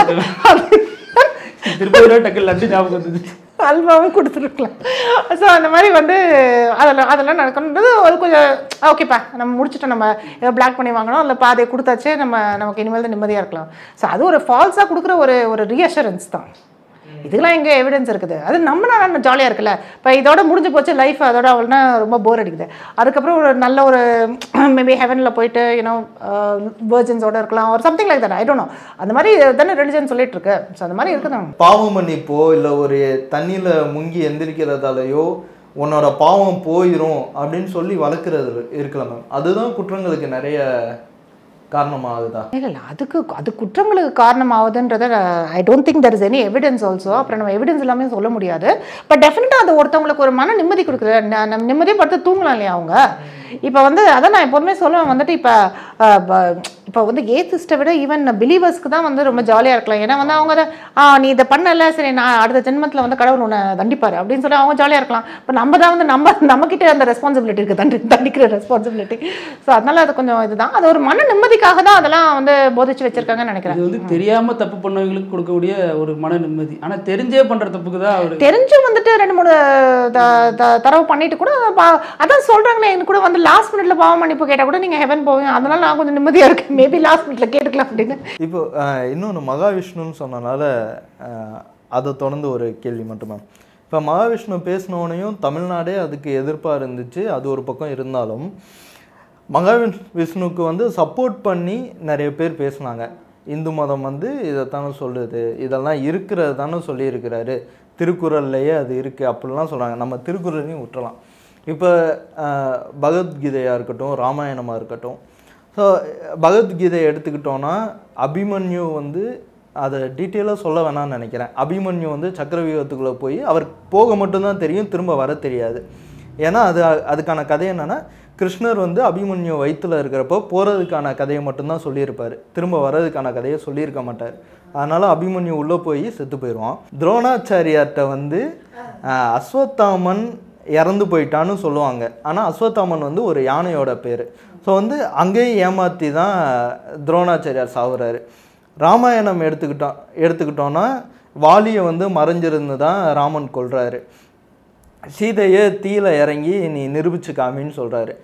திருப்பதி டக்கு லட்டு ஞாபகம் வந்தது அல்வாவும் கொடுத்துருக்கலாம் ஸோ அந்த மாதிரி வந்து அதெல்லாம் அதெல்லாம் நடக்கணுன்றது ஒரு கொஞ்சம் ஓகேப்பா நம்ம முடிச்சுட்டோம் நம்ம ஏதோ பிளாக் பண்ணி வாங்கணும் இல்லை பாதையை கொடுத்தாச்சு நம்ம நமக்கு இனிமேல் தான் நிம்மதியாக இருக்கலாம் ஸோ அது ஒரு ஃபால்ஸாக கொடுக்குற ஒரு ஒரு ரீஅஷூரன்ஸ் தான் இதுக்கெல்லாம் எங்கே எவிடன்ஸ் இருக்குது அது நம்ம நான் ஜாலியாக இருக்குல்ல இப்போ இதோட முடிஞ்சு போச்சு லைஃப் அதோட அவள்னா ரொம்ப போர் அடிக்குது அதுக்கப்புறம் ஒரு நல்ல ஒரு மேபி ஹெவனில் போயிட்டு யூனோ வேர்ஜன்ஸோட இருக்கலாம் ஒரு something like that I don't know அந்த மாதிரி தானே ரிலிஜன் சொல்லிட்டு இருக்கு ஸோ அந்த மாதிரி இருக்குதான் பாவம் மன்னிப்போ இல்லை ஒரு தண்ணியில் முங்கி எந்திரிக்கிறதாலேயோ உன்னோட பாவம் போயிடும் அப்படின்னு சொல்லி வளர்க்குறது இருக்கலாம் மேம் அதுதான் குற்றங்களுக்கு நிறைய காரணமாகுதா இல்ல இல்ல அதுக்கு அது குற்றங்களுக்கு காரணமாகுதுன்றத I don't think there is any evidence also அப்புறம் நம்ம எவிடன்ஸ் எல்லாமே சொல்ல முடியாது பட் டெஃபினட்டாக அது ஒருத்தவங்களுக்கு ஒரு மன நிம்மதி கொடுக்குது ந- நம்ம நிம்மதியாக படுத்து தூங்கலாம் இல்லையா அவங்க இப்போ வந்து அதான் நான் எப்போதுமே சொல்லுவேன் வந்துட்டு இப்போ இப்போ வந்து ஏத்திஸ்ட்டை விட ஈவன் பிலீவர்ஸ்க்கு தான் வந்து ரொம்ப ஜாலியாக இருக்கலாம் ஏன்னா வந்து அவங்க அதை, ஆ நீ இதை பண்ணல சரி நான் அடுத்த ஜென்மத்தில் வந்து கடவுள் உன்னை தண்டிப்பார் அப்படின்னு சொல்லி அவங்க ஜாலியாக இருக்கலாம் இப்போ நம்ம தான் வந்து நம்ம நம்மக்கிட்ட அந்த ரெஸ்பான்சிபிலிட்டி இருக்குது தண்டி தண்டிக்கிற ரெஸ்பான்சிபிலிட்டி ஸோ அதனால அது கொஞ்சம் இதுதான் அது ஒரு மன நிம்மதிக்காக தான் அதெல்லாம் வந்து போதிச்சு வச்சிருக்காங்கன்னு நினைக்கிறேன் இது வந்து தெரியாம தப்பு பண்ணவங்களுக்கு கொடுக்கக்கூடிய ஒரு மன நிம்மதி ஆனா தெரிஞ்சே பண்ற தப்புக்கு தான் அவரு தெரிஞ்சும் வந்துட்டு ரெண்டு மூணு த- த- தடவை பண்ணிட்டு கூட பா- அதான் சொல்றாங்களே எனக்கு கூட வந்து லாஸ்ட் மினிட்ல பாவம் மன்னிப்பு கேட்டா கூட நீங்க ஹெவன் போவீங்க அதனால நான் கொஞ்சம் நிம்மதியா இருக்கேன் மேபி லாஸ்ட் மினிட்ல கேட்டுக்கலாம் அப்படின்னு இப்போ அஹ், இன்னொன்று மகாவிஷ்ணுன்னு சொன்னனால அஹ், அதை தொடர்ந்து ஒரு கேள்வி மட்டும் மேம் இப்போ மகாவிஷ்ணு பேசினவனையும் தமிழ்நாடே அதுக்கு எதிர்ப்பாக இருந்துச்சு அது ஒரு பக்கம் இருந்தாலும் மகாவிஷ் விஷ்ணுவுக்கு வந்து சப்போர்ட் பண்ணி நிறைய பேர் பேசுனாங்க இந்து மதம் வந்து இதைத்தானே சொல்லுது இதெல்லாம் இருக்கிறது தானே சொல்லியிருக்கிறாரு திருக்குறள்லையே அது இருக்குது அப்படிலாம் சொல்கிறாங்க நம்ம திருக்குறளையும் விட்டுறலாம் இப்போ அஹ், பகவத்கீதையாக இருக்கட்டும் ராமாயணமாக இருக்கட்டும் ஸோ பகவத்கீதையை எடுத்துக்கிட்டோன்னா அபிமன்யு வந்து அதை டீட்டெயிலாக சொல்ல வேணாம்னு நினைக்கிறேன் அபிமன்யு வந்து சக்கரவியூகத்துக்குள்ளே போய் அவர் போக மட்டும்தான் தெரியும் திரும்ப வர தெரியாது ஏன்னா அது அதுக்கான கதை என்னன்னா கிருஷ்ணர் வந்து அபிமன்யு வயித்துல இருக்கிறப்போ போகிறதுக்கான கதையை மட்டும்தான் சொல்லியிருப்பார் திரும்ப வர்றதுக்கான கதையை சொல்லியிருக்க மாட்டார் அதனால் அபிமன்யு உள்ளே போய் செத்து போயிடுவான் துரோணாச்சாரியார்கிட்ட வந்து ஆஹ், அஸ்வத்தாமன் இறந்து போயிட்டான்னு சொல்லுவாங்க ஆனால் அஸ்வத்தாமன் வந்து ஒரு யானையோட பேர் ஸோ வந்து அங்கேயும் ஏமாற்றி தான் துரோணாச்சாரியார் சாவுறாரு ராமாயணம் எடுத்துக்கிட்டோம் எடுத்துக்கிட்டோன்னா வாலியை வந்து மறைஞ்சிருந்து தான் ராமன் கொல்றாரு சீதையை தீயில இறங்கி நீ நிரூபிச்சு காமின்னு சொல்கிறாரு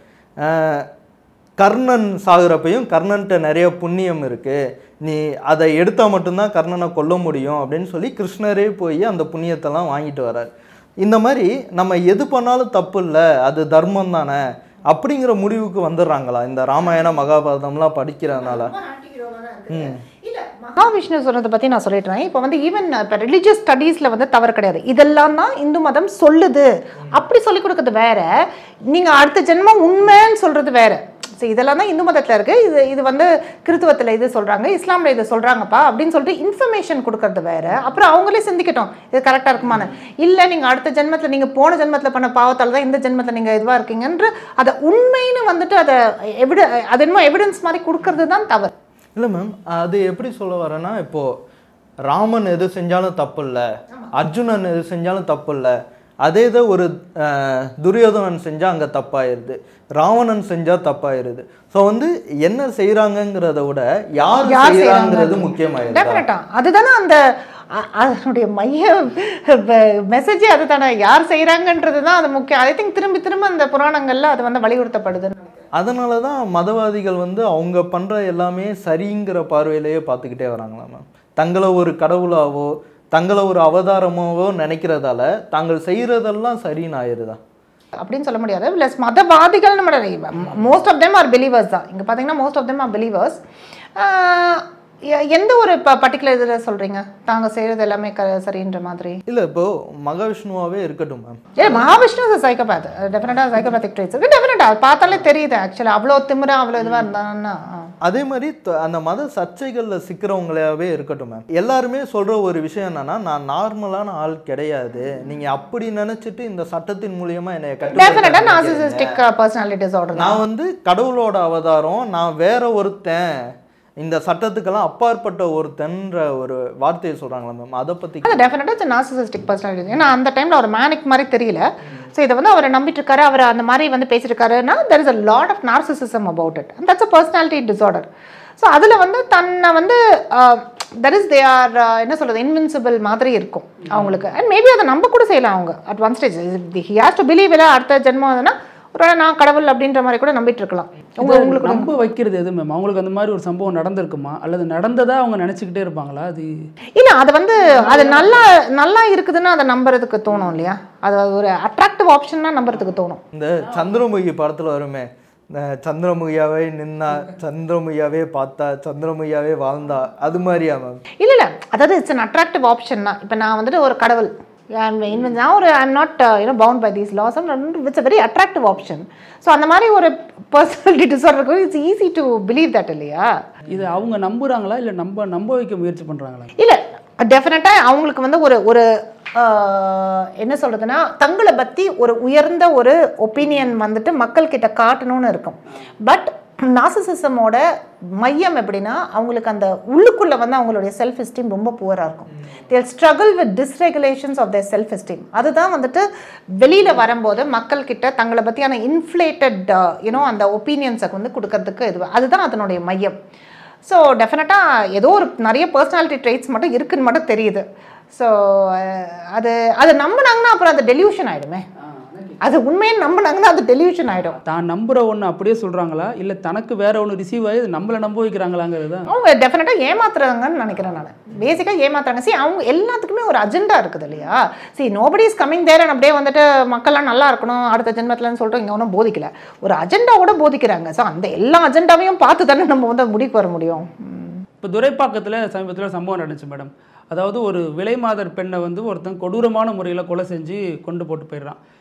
கர்ணன் சாகுறப்பையும் கர்ணன்ட்ட நிறைய புண்ணியம் இருக்குது நீ அதை எடுத்தால் மட்டும்தான் கர்ணனை கொல்ல முடியும் அப்படின்னு சொல்லி கிருஷ்ணரே போய் அந்த புண்ணியத்தெல்லாம் வாங்கிட்டு வரார் இந்த மாதிரி நம்ம எது பண்ணாலும் தப்பு இல்லை அது தர்மம் தானே அப்படிங்கிற முடிவுக்கு வந்துடுறாங்களா இந்த ராமாயண மகாபாரதம்லாம் படிக்கிறதுனால ம் மகாவிஷ்ணு சொன்னதை பற்றி நான் சொல்லிடுறேன் இப்போ வந்து ஈவன் இப்போ ரிலீஜியஸ் ஸ்டடீஸில் வந்து தவறு கிடையாது இதெல்லாம் தான் இந்து மதம் சொல்லுது அப்படி சொல்லி கொடுக்கறது வேற நீங்கள் அடுத்த ஜென்மம் உண்மைன்னு சொல்கிறது வேற ஸோ இதெல்லாம் தான் இந்து மதத்தில் இருக்குது இது இது வந்து கிறித்துவத்தில் இது சொல்கிறாங்க இஸ்லாமில் இது சொல்கிறாங்கப்பா அப்படின்னு சொல்லிட்டு இன்ஃபர்மேஷன் கொடுக்கறது வேற அப்புறம் அவங்களே சிந்திக்கட்டும் இது கரெக்டாக இருக்குமான்னு இல்லை நீங்கள் அடுத்த ஜென்மத்தில் நீங்கள் போன ஜென்மத்தில் பண்ண பாவத்தால் தான் இந்த ஜென்மத்தில் நீங்கள் இதுவாக இருக்கீங்கன்ற அதை உண்மைன்னு வந்துட்டு அதை எவிட அது என்னமோ எவிடன்ஸ் மாதிரி கொடுக்கறது தான் தவறு இல்லை மேம் அது எப்படி சொல்ல வரேன்னா இப்போ ராமன் எது செஞ்சாலும் தப்பு இல்லை அர்ஜுனன் எது செஞ்சாலும் தப்பு இல்லை அதே இதை ஒரு அஹ், துரியோதனன் செஞ்சால் அங்கே தப்பாயிருது ராவணன் செஞ்சால் தப்பாயிருது ஸோ வந்து என்ன செய்கிறாங்கங்கிறத விட யார் யார் செய்கிறாங்கிறது செய்றாங்க? முக்கியமாயிருது டெஃபினட்டா அதுதானே அந்த அ- அதனுடைய மைய மெசேஜே அதுதானே யார் செய்கிறாங்கன்றது தான் அது முக்கியம் ஐ திங்க் திரும்பி திரும்ப அந்த புராணங்கள்ல அது வந்து வலியுறுத்தப்படுதுன்னு நினைக்கிறேன். அதனால தான் மதவாதிகள் வந்து அவங்க பண்ணுற எல்லாமே சரிங்கிற பார்வையிலேயே பார்த்துக்கிட்டே வராங்களா மேம் தங்களை ஒரு கடவுளாவோ தங்களை ஒரு அவதாரமாவோ நினைக்கிறதால தாங்கள் செய்கிறதெல்லாம் சரின்னு ஆயிருதா அப்படின்னு சொல்ல முடியாது ப்ளஸ் மதவாதிகள் நம்ம most of them are believers தான் இங்கே பார்த்தீங்கன்னா most of them are believers எந்த ஒரு ப பர்டிகுலர் இதில் சொல்கிறீங்க தாங்க செய்கிறது எல்லாமே க சரின்ற மாதிரி இல்லை இப்போ மகாவிஷ்ணுவாவே இருக்கட்டும் மேம் ஏ மகாவிஷ்ணு சைக்கோபேத் டெஃபினட்டாக சைக்கோபேத்திக் ட்ரேட்ஸ் இருக்கு டெஃபினட்டாக அது பார்த்தாலே தெரியுது ஆக்சுவலாக அவ்வளோ திமிரா அவ்வளோ இதுவாக இருந்தாங்கன்னா அதே மாதிரி த- அந்த மத சர்ச்சைகளில் சிக்கிறவங்களாவே இருக்கட்டும் மேம் எல்லாருமே சொல்கிற ஒரு விஷயம் என்னன்னா நான் நார்மலான ஆள் கிடையாது நீங்கள் அப்படி நினச்சிட்டு இந்த சட்டத்தின் மூலியமா என்னை டெஃபினட்டாக கட்டுப்படுத்த நாசிசிஸ்டிக் பர்சனாலிட்டி டிசார்டர் நான் வந்து கடவுளோட அவதாரம் நான் வேற ஒருத்தன் இந்த சட்டத்துக்கெல்லாம் அப்பாற்பட்ட ஒருத்தன்ற ஒரு வார்த்தையை சொல்றாங்களா மேம் அதை பத்தி அது டெஃபினட்டாக நாசிசிஸ்டிக் பர்சனாலிட்டி ஏன்னா அந்த டைமில் ஒரு மேனிக் மாதிரி தெரியல ஸோ இதை வந்து அவர் நம்பிட்டு இருக்காரு அவர் அந்த மாதிரி வந்து பேசிட்டு இருக்காருன்னா there is a lot of narcissism about it that's a personality disorder so அதில் வந்து தன்னை வந்து தட் இஸ் தே ஆர் என்ன சொல்றது இன்வின்சிபிள் மாதிரி இருக்கும் அவங்களுக்கு அண்ட் மேபி அதை நம்ப கூட செய்யலாம் அவங்க at one stage he has to believe இல்லை அடுத்த ஜென்மம் அதுனா ஒரு வேளை நான் கடவுள் அப்படின்ற மாதிரி கூட நம்பிட்டு இருக்கலாம் உங்க இது உங்களுக்கு நம்ப வைக்கிறது எது மேம் அவங்களுக்கு அந்த மாதிரி ஒரு சம்பவம் நடந்திருக்குமா அல்லது நடந்ததா அவங்க நினைச்சுக்கிட்டே இருப்பாங்களா அது இல்ல அது வந்து அது நல்லா நல்லா இருக்குதுன்னா அதை நம்புறதுக்கு தோணும் இல்லையா அது ஒரு அட்ராக்டிவ் ஆப்ஷன்னா நம்புறதுக்கு தோணும் இந்த சந்திரமுகி படத்துல வருமே இந்த சந்திரமுகியாவே நின்னா சந்திரமுகியாவே பார்த்தா சந்திரமுகியாவே வாழ்ந்தா அது மாதிரியா மேம் இல்ல இல்ல அதாவது இட்ஸ் அன் அட்ராக்டிவ் ஆப்ஷன் தான் இப்போ நான் வந்துட்டு ஒரு கடவுள் I'm in- நான் ஒரு I'm not you know bound by these laws it's a very attractive option so அந்த மாதிரி ஒரு பர்சனாலிட்டி டிசார்டருக்கு it's easy to believe that இல்லையா இது அவங்க நம்புறாங்களா இல்லை நம்ப நம்ப வைக்க முயற்சி பண்றாங்களா இல்லை டெஃபினட்டாக அவங்களுக்கு வந்து ஒரு ஒரு ஆஹ், என்ன சொல்கிறதுனா தங்களை பற்றி ஒரு உயர்ந்த ஒரு ஒப்பீனியன் வந்துட்டு மக்கள்கிட்ட காட்டணும்னு இருக்கும் பட் நாசிசிசமோட மையம் எப்படின்னா அவங்களுக்கு அந்த உள்ளுக்குள்ளே வந்து அவங்களுடைய செல்ஃப் எஸ்டீம் ரொம்ப புவராக இருக்கும் they'll struggle with dysregulations of their self esteem அதுதான் வந்துட்டு வெளியில் வரும்போது மக்கள்கிட்ட தங்களை பற்றியான இன்ஃப்ளேட்டட் யூனோ அந்த ஒப்பீனியன்ஸை வந்து கொடுக்கறதுக்கு இது அதுதான் அதனுடைய மையம் ஸோ டெஃபினட்டாக ஏதோ ஒரு நிறைய பர்சனாலிட்டி ட்ரைட்ஸ் மட்டும் இருக்குன்னு மட்டும் தெரியுது ஸோ அது அது நம்பினாங்கன்னா அப்புறம் அது டெலியூஷன் ஆகிடுமே அது உண்மைன்னு நம்பினாங்கன்னா அது டெலியூஷன் ஆகிடும் தான் நம்புற ஒன்று அப்படியே சொல்றாங்களா இல்லை தனக்கு வேற ஒன்று ரிசீவ் ஆகி அது நம்மளை நம்ப வைக்கிறாங்களாங்கிறது தான் அவங்க டெஃபினட்டாக ஏமாத்துறாங்கன்னு நினைக்கிறேன் நான் பேசிக்காக ஏமாத்துறாங்க see அவங்க எல்லாத்துக்குமே ஒரு அஜெண்டா இருக்குது இல்லையா see nobody is coming there and அப்படியே வந்துட்டு மக்கள்லாம் நல்லா இருக்கணும் அடுத்த ஜென்மத்துலன்னு சொல்லிட்டு இங்கே ஒன்றும் போதிக்கல ஒரு அஜெண்டாவோட போதிக்கிறாங்க ஸோ அந்த எல்லா அஜெண்டாவையும் பார்த்து தானே நம்ம வந்து முடிவுக்கு வர முடியும் ம். இப்போ துரைப்பாக்கத்தில் சமீபத்தில் சம்பவம் நடந்துச்சு மேடம் அதாவது ஒரு விலை மாதர் பெண்ணை வந்து ஒருத்தன் கொடூரமான முறையில் கொலை செஞ்சு கொண்டு போட்டு போயிடுறான்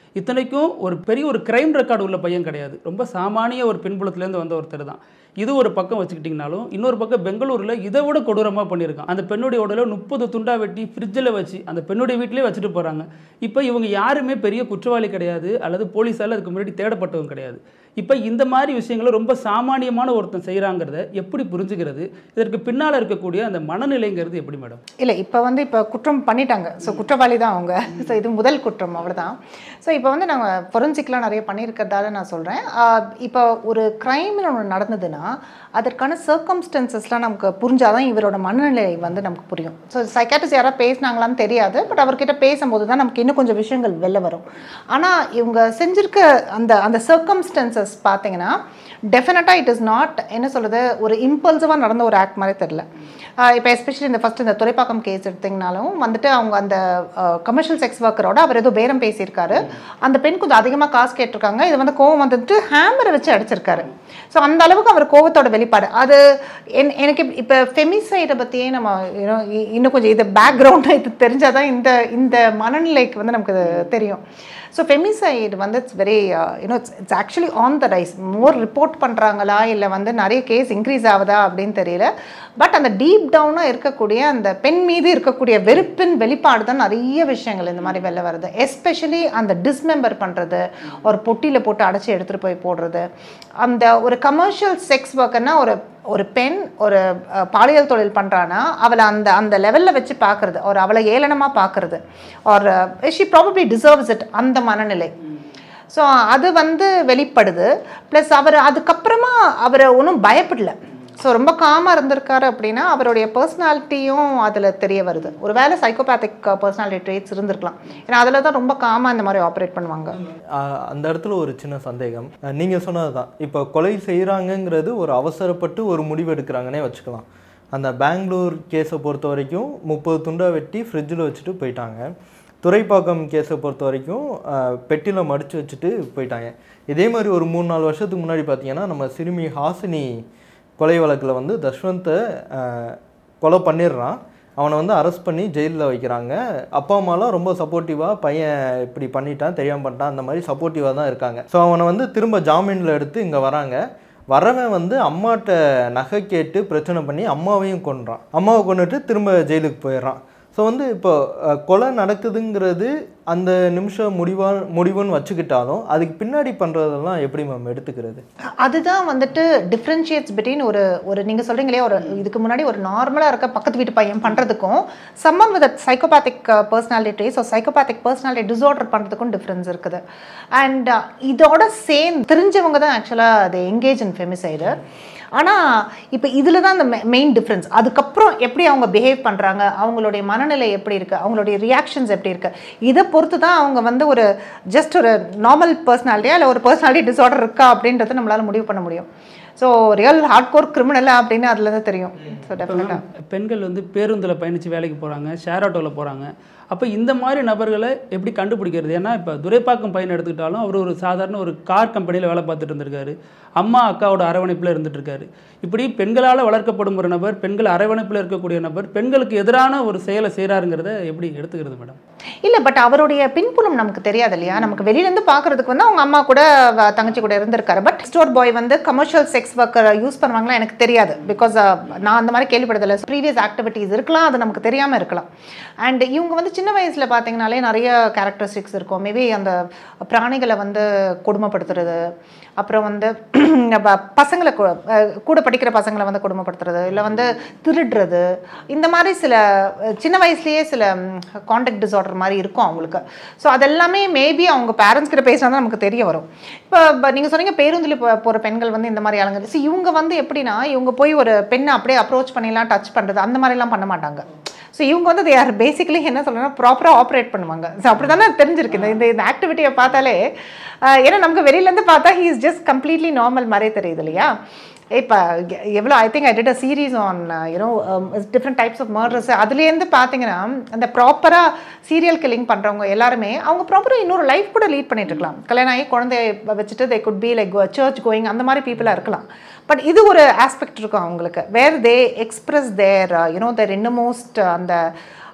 இத்தனைக்கும் ஒரு பெரிய ஒரு கிரைம் ரெக்கார்டு உள்ள பையன் கிடையாது ரொம்ப சாமானிய ஒரு பின்புலத்துலேருந்து வந்த ஒருத்தர் தான் இது ஒரு பக்கம் வச்சுக்கிட்டிங்கனாலும் இன்னொரு பக்கம் பெங்களூரில் இதை விட கொடூரமாக பண்ணியிருக்கான் அந்த பெண்ணுடைய உடலை முப்பது துண்டா வெட்டி ஃப்ரிட்ஜில் வச்சு அந்த பெண்ணுடைய வீட்டிலே வச்சுட்டு போகிறாங்க இப்போ இவங்க யாருமே பெரிய குற்றவாளி கிடையாது அல்லது போலீஸால் அதுக்கு முன்னாடி தேடப்பட்டவங்க கிடையாது இப்போ இந்த மாதிரி விஷயங்களை ரொம்ப சாமானியமான ஒருத்தன் செய்கிறாங்கிறத எப்படி புரிஞ்சுக்கிறது இதற்கு பின்னால் இருக்கக்கூடிய அந்த மனநிலைங்கிறது எப்படி மேடம் இல்லை இப்போ வந்து இப்போ குற்றம் பண்ணிட்டாங்க ஸோ குற்றவாளி தான் அவங்க ஸோ இது முதல் குற்றம் அவ்வளோதான் ஸோ இப்போ வந்து நாங்கள் ஃபொரன்சிக்லாம் நிறைய பண்ணியிருக்கிறதால நான் சொல்கிறேன் இப்போ ஒரு க்ரைம்னு ஒன்று நடந்ததுன்னா அதற்கான சர்க்கம்ஸ்டன்சஸ்லாம் நமக்கு புரிஞ்சாதான் இவரோட மனநிலை வந்து நமக்கு புரியும் ஸோ சைக்காட்டிஸ்ட் யாராவது பேசினாங்களான்னு தெரியாது பட் அவர்கிட்ட பேசும்போது தான் நமக்கு இன்னும் கொஞ்சம் விஷயங்கள் வெளில வரும் ஆனால் இவங்க செஞ்சிருக்க அந்த அந்த சர்க்கம்ஸ்டன்சஸ் பார்த்தீங்கன்னா டெஃபினட்டாக இட் இஸ் நாட் என்ன சொல்கிறது ஒரு இம்பல்சிவாக நடந்த ஒரு ஆக்ட் மாதிரி தெரில இப்போ எஸ்பெஷலி இந்த ஃபஸ்ட் இந்த துறைப்பாக்கம் கேஸ் எடுத்திங்கனாலும் வந்துட்டு அவங்க அந்த கமர்ஷியல் செக்ஸ் ஒர்க்கரோட அவர் ஏதோ பேரம் பேசியிருக்காரு அந்த பெண் கொஞ்சம் அதிகமாக காசு கேட்டிருக்காங்க இது வந்து கோவம் வந்துட்டு ஹேமரை வச்சு அடிச்சிருக்காரு ஸோ அந்த அளவுக்கு அவர் கோவத்தோட வெளிப்பாடு அது என் எனக்கு இப்போ ஃபெமிசைடை பற்றியே நம்ம you know, இ- இன்னும் கொஞ்சம் இது பேக்ரவுண்ட் இது தெரிஞ்சாதான் இந்த இந்த மனநிலைக்கு வந்து நமக்கு இது தெரியும் ஸோ ஃபெமிசைடு வந்து it's very you know it's actually on the rise more report பண்ணுறாங்களா இல்லை வந்து நிறைய கேஸ் இன்க்ரீஸ் ஆகுதா அப்படின்னு தெரியல பட் அந்த டீப் டவுனாக இருக்கக்கூடிய அந்த பெண் மீது இருக்கக்கூடிய வெறுப்பின் வெளிப்பாடு தான் நிறைய விஷயங்கள் இந்த மாதிரி வெளில வருது எஸ்பெஷலி அந்த டிஸ்மெம்பர் பண்ணுறது ஒரு பொட்டியில் போட்டு அடைச்சி எடுத்துகிட்டு போய் போடுறது அந்த ஒரு கமர்ஷியல் செக்ஸ் ஒர்க்குன்னா ஒரு ஒரு பெண் ஒரு அஹ், பாலியல் தொழில் பண்ணுறான்னா அவளை அந்த அந்த லெவலில் வச்சு பார்க்குறது ஒரு அவளை ஏளனமாக பார்க்குறது ஒரு ஷி ப்ராபப்ளி டிசர்வ்ஸ் இட் அந்த மனநிலை ஸோ அது வந்து வெளிப்படுது ப்ளஸ் அவர் அதுக்கப்புறமா அவர் ஒன்றும் பயப்படல ஸோ ரொம்ப காமாக இருந்திருக்காரு அப்படின்னா அவருடைய பர்சனாலிட்டியும் அதில் தெரிய வருது ஒரு வேளை சைக்கோபேத்திக் பர்சனாலிட்டி ட்ரேட்ஸ் இருந்திருக்கலாம் ஏன்னா அதில் தான் ரொம்ப காமாக இந்த மாதிரி ஆப்ரேட் பண்ணுவாங்க ஆஹ் அந்த இடத்துல ஒரு சின்ன சந்தேகம் அஹ் நீங்க சொன்னது தான் இப்போ கொலை செய்கிறாங்கங்கிறது ஒரு அவசரப்பட்டு ஒரு முடிவு எடுக்கிறாங்கன்னே வச்சுக்கலாம் அந்த பெங்களூர் கேஸை பொறுத்த வரைக்கும் முப்பது துண்டா வெட்டி ஃப்ரிட்ஜில் வச்சுட்டு போயிட்டாங்க துறைப்பாக்கம் கேஸை பொறுத்த வரைக்கும் பெட்டியில் மடித்து வச்சுட்டு போயிட்டாங்க இதே மாதிரி ஒரு மூணு நாலு வருஷத்துக்கு முன்னாடி பார்த்தீங்கன்னா நம்ம சிறுமி ஹாசினி கொலை வழக்கில் வந்து தஷ்வந்தை ஆஹ், கொலை பண்ணிடுறான் அவனை வந்து அரெஸ்ட் பண்ணி ஜெயிலில் வைக்கிறாங்க அப்பா அம்மாலாம் ரொம்ப சப்போர்ட்டிவாக பையன் இப்படி பண்ணிட்டான் தெரியாமல் பண்ணிட்டான் அந்த மாதிரி சப்போர்ட்டிவாக தான் இருக்காங்க ஸோ அவனை வந்து திரும்ப ஜாமீனில் எடுத்து இங்கே வராங்க வரவன் வந்து அம்மாட்ட நகை கேட்டு பிரச்சனை பண்ணி அம்மாவையும் கொன்றான் அம்மாவை கொண்டுட்டு திரும்ப ஜெயிலுக்கு போயிடுறான் ஸோ வந்து இப்போ அஹ், கொலை நடக்குதுங்கிறது அந்த நிமிஷம் முடிவா முடிவுன்னு வச்சுக்கிட்டாலும் அதுக்கு பின்னாடி பண்ணுறதெல்லாம் எப்படி மேம் எடுத்துக்கிறது அதுதான் வந்துட்டு டிஃப்ரென்ஷியேட்ஸ் பிட்வீன் ஒரு ஒரு நீங்கள் சொல்கிறீங்களே ஒரு இதுக்கு முன்னாடி ஒரு நார்மலாக இருக்க பக்கத்து வீட்டு பையன் பண்ணுறதுக்கும் someone with psychopathic personality so psychopathic personality disorder பண்ணுறதுக்கும் டிஃப்ரென்ஸ் இருக்குது அண்ட் இதோட சேம் தெரிஞ்சவங்க தான் ஆக்சுவலாக அது எங்கேஜ் இன் ஃபெமிசைடு ஆனால் இப்போ இதில் தான் அந்த மெயின் டிஃப்ரென்ஸ் அதுக்கப்புறம் எப்படி அவங்க பிஹேவ் பண்ணுறாங்க அவங்களுடைய மனநிலை எப்படி இருக்குது அவங்களுடைய ரியாக்ஷன்ஸ் எப்படி இருக்குது இதை பொறுத்து தான் அவங்க வந்து ஒரு ஜஸ்ட் ஒரு நார்மல் பர்சனாலிட்டியா இல்லை ஒரு பர்சனாலிட்டி டிசார்டர் இருக்கா அப்படின்றத நம்மளால் முடிவு பண்ண முடியும் ஸோ ரியல் ஹார்ட் கோர் கிரிமினலா அப்படின்னு அதுலேருந்து தெரியும் ஸோ டெஃபினட்டாக பெண்கள் வந்து பேருந்தில் பயணித்து வேலைக்கு போகிறாங்க ஷேர் ஆட்டோவில் போகிறாங்க அப்போ இந்த மாதிரி நபர்களை எப்படி கண்டுபிடிக்கிறது ஏன்னா இப்போ துரைப்பாக்கம் பையன் எடுத்துக்கிட்டாலும் அவர் ஒரு சாதாரண ஒரு கார் கம்பெனியில் வேலை பார்த்துட்டு இருந்திருக்காரு அம்மா அக்காவோட அரவணைப்பில் இருந்துட்டு இருக்காரு இப்படி பெண்களால் வளர்க்கப்படும் ஒரு நபர் பெண்கள் அரவணைப்பில் இருக்கக்கூடிய நபர் பெண்களுக்கு எதிரான ஒரு செயலை செய்கிறாருங்கிறத எப்படி எடுத்துக்கிறது மேடம் இல்லை பட் அவருடைய பின்புலம் நமக்கு தெரியாது இல்லையா நமக்கு வெளியிலேருந்து பார்க்கறதுக்கு வந்து அவங்க அம்மா கூட வ- தங்கச்சி கூட இருந்திருக்காரு பட் ஸ்டோர் பாய் வந்து கமர்ஷியல் செக்ஸ் ஒர்க்கர் யூஸ் பண்ணுவாங்களா எனக்கு தெரியாது பிகாஸ் நான் அந்த மாதிரி கேள்விப்பட்டதில்லை ப்ரீவியஸ் ஆக்டிவிட்டீஸ் இருக்கலாம் அது நமக்கு தெரியாமல் இருக்கலாம் அண்ட் இவங்க வந்து சின்ன வயசில் பார்த்தீங்கனாலே நிறைய கேரக்டரிஸ்டிக்ஸ் இருக்கும் மேபி அந்த பிராணிகளை வந்து கொடுமைப்படுத்துறது அப்புறம் வந்து ப- பசங்களை கூ- அஹ் கூட படிக்கிற பசங்களை வந்து கொடுமைப்படுத்துறது இல்லை வந்து திருடுறது இந்த மாதிரி சில அஹ், சின்ன வயசுலயே சில காண்டாக்ட் டிசார்டர் மாதிரி இருக்கும் அவங்களுக்கு ஸோ அதெல்லாமே மேபி அவங்க பேரண்ட்ஸ் கிட்ட பேசினா தான் நமக்கு தெரிய வரும் இப்போ நீங்கள் சொன்னீங்க பேருந்தில் போ போகிற பெண்கள் வந்து இந்த மாதிரி ஆளுங்க ஸோ இவங்க வந்து எப்படின்னா இவங்க போய் ஒரு பெண்ணை அப்படியே அப்ரோச் பண்ணிலாம் டச் பண்ணுறது அந்த மாதிரிலாம் பண்ண மாட்டாங்க ஸோ இவங்க வந்து they are பேசிக்கலி என்ன சொல்கிறேன்னா ப்ராப்பராக ஆப்ரேட் பண்ணுவாங்க ஸோ அப்படி தானே தெரிஞ்சிருக்கு இந்த இந்த- இந்த ஆக்டிவிட்டியை பார்த்தாலே ஆஹ் ஏன்னா நமக்கு வெளியிலேருந்து பார்த்தா he is just completely normal மாதிரியே தெரியுது இல்லையா இப்போ எவ்வளோ I think I did a series on you know different types of murders அதுலேருந்து பார்த்தீங்கன்னா அந்த ப்ராப்பராக சீரியல் கில்லிங் பண்ணுறவங்க எல்லாருமே அவங்க ப்ராப்பராக இன்னொரு லைஃப் கூட லீட் பண்ணிட்டு இருக்கலாம் கல்யாணம் ஆகி குழந்தைய வச்சுட்டு they could be like church going அந்த மாதிரி பீப்புளாக இருக்கலாம் பட் இது ஒரு ஆஸ்பெக்ட் இருக்கும் அவங்களுக்கு where they express their you know their innermost அந்த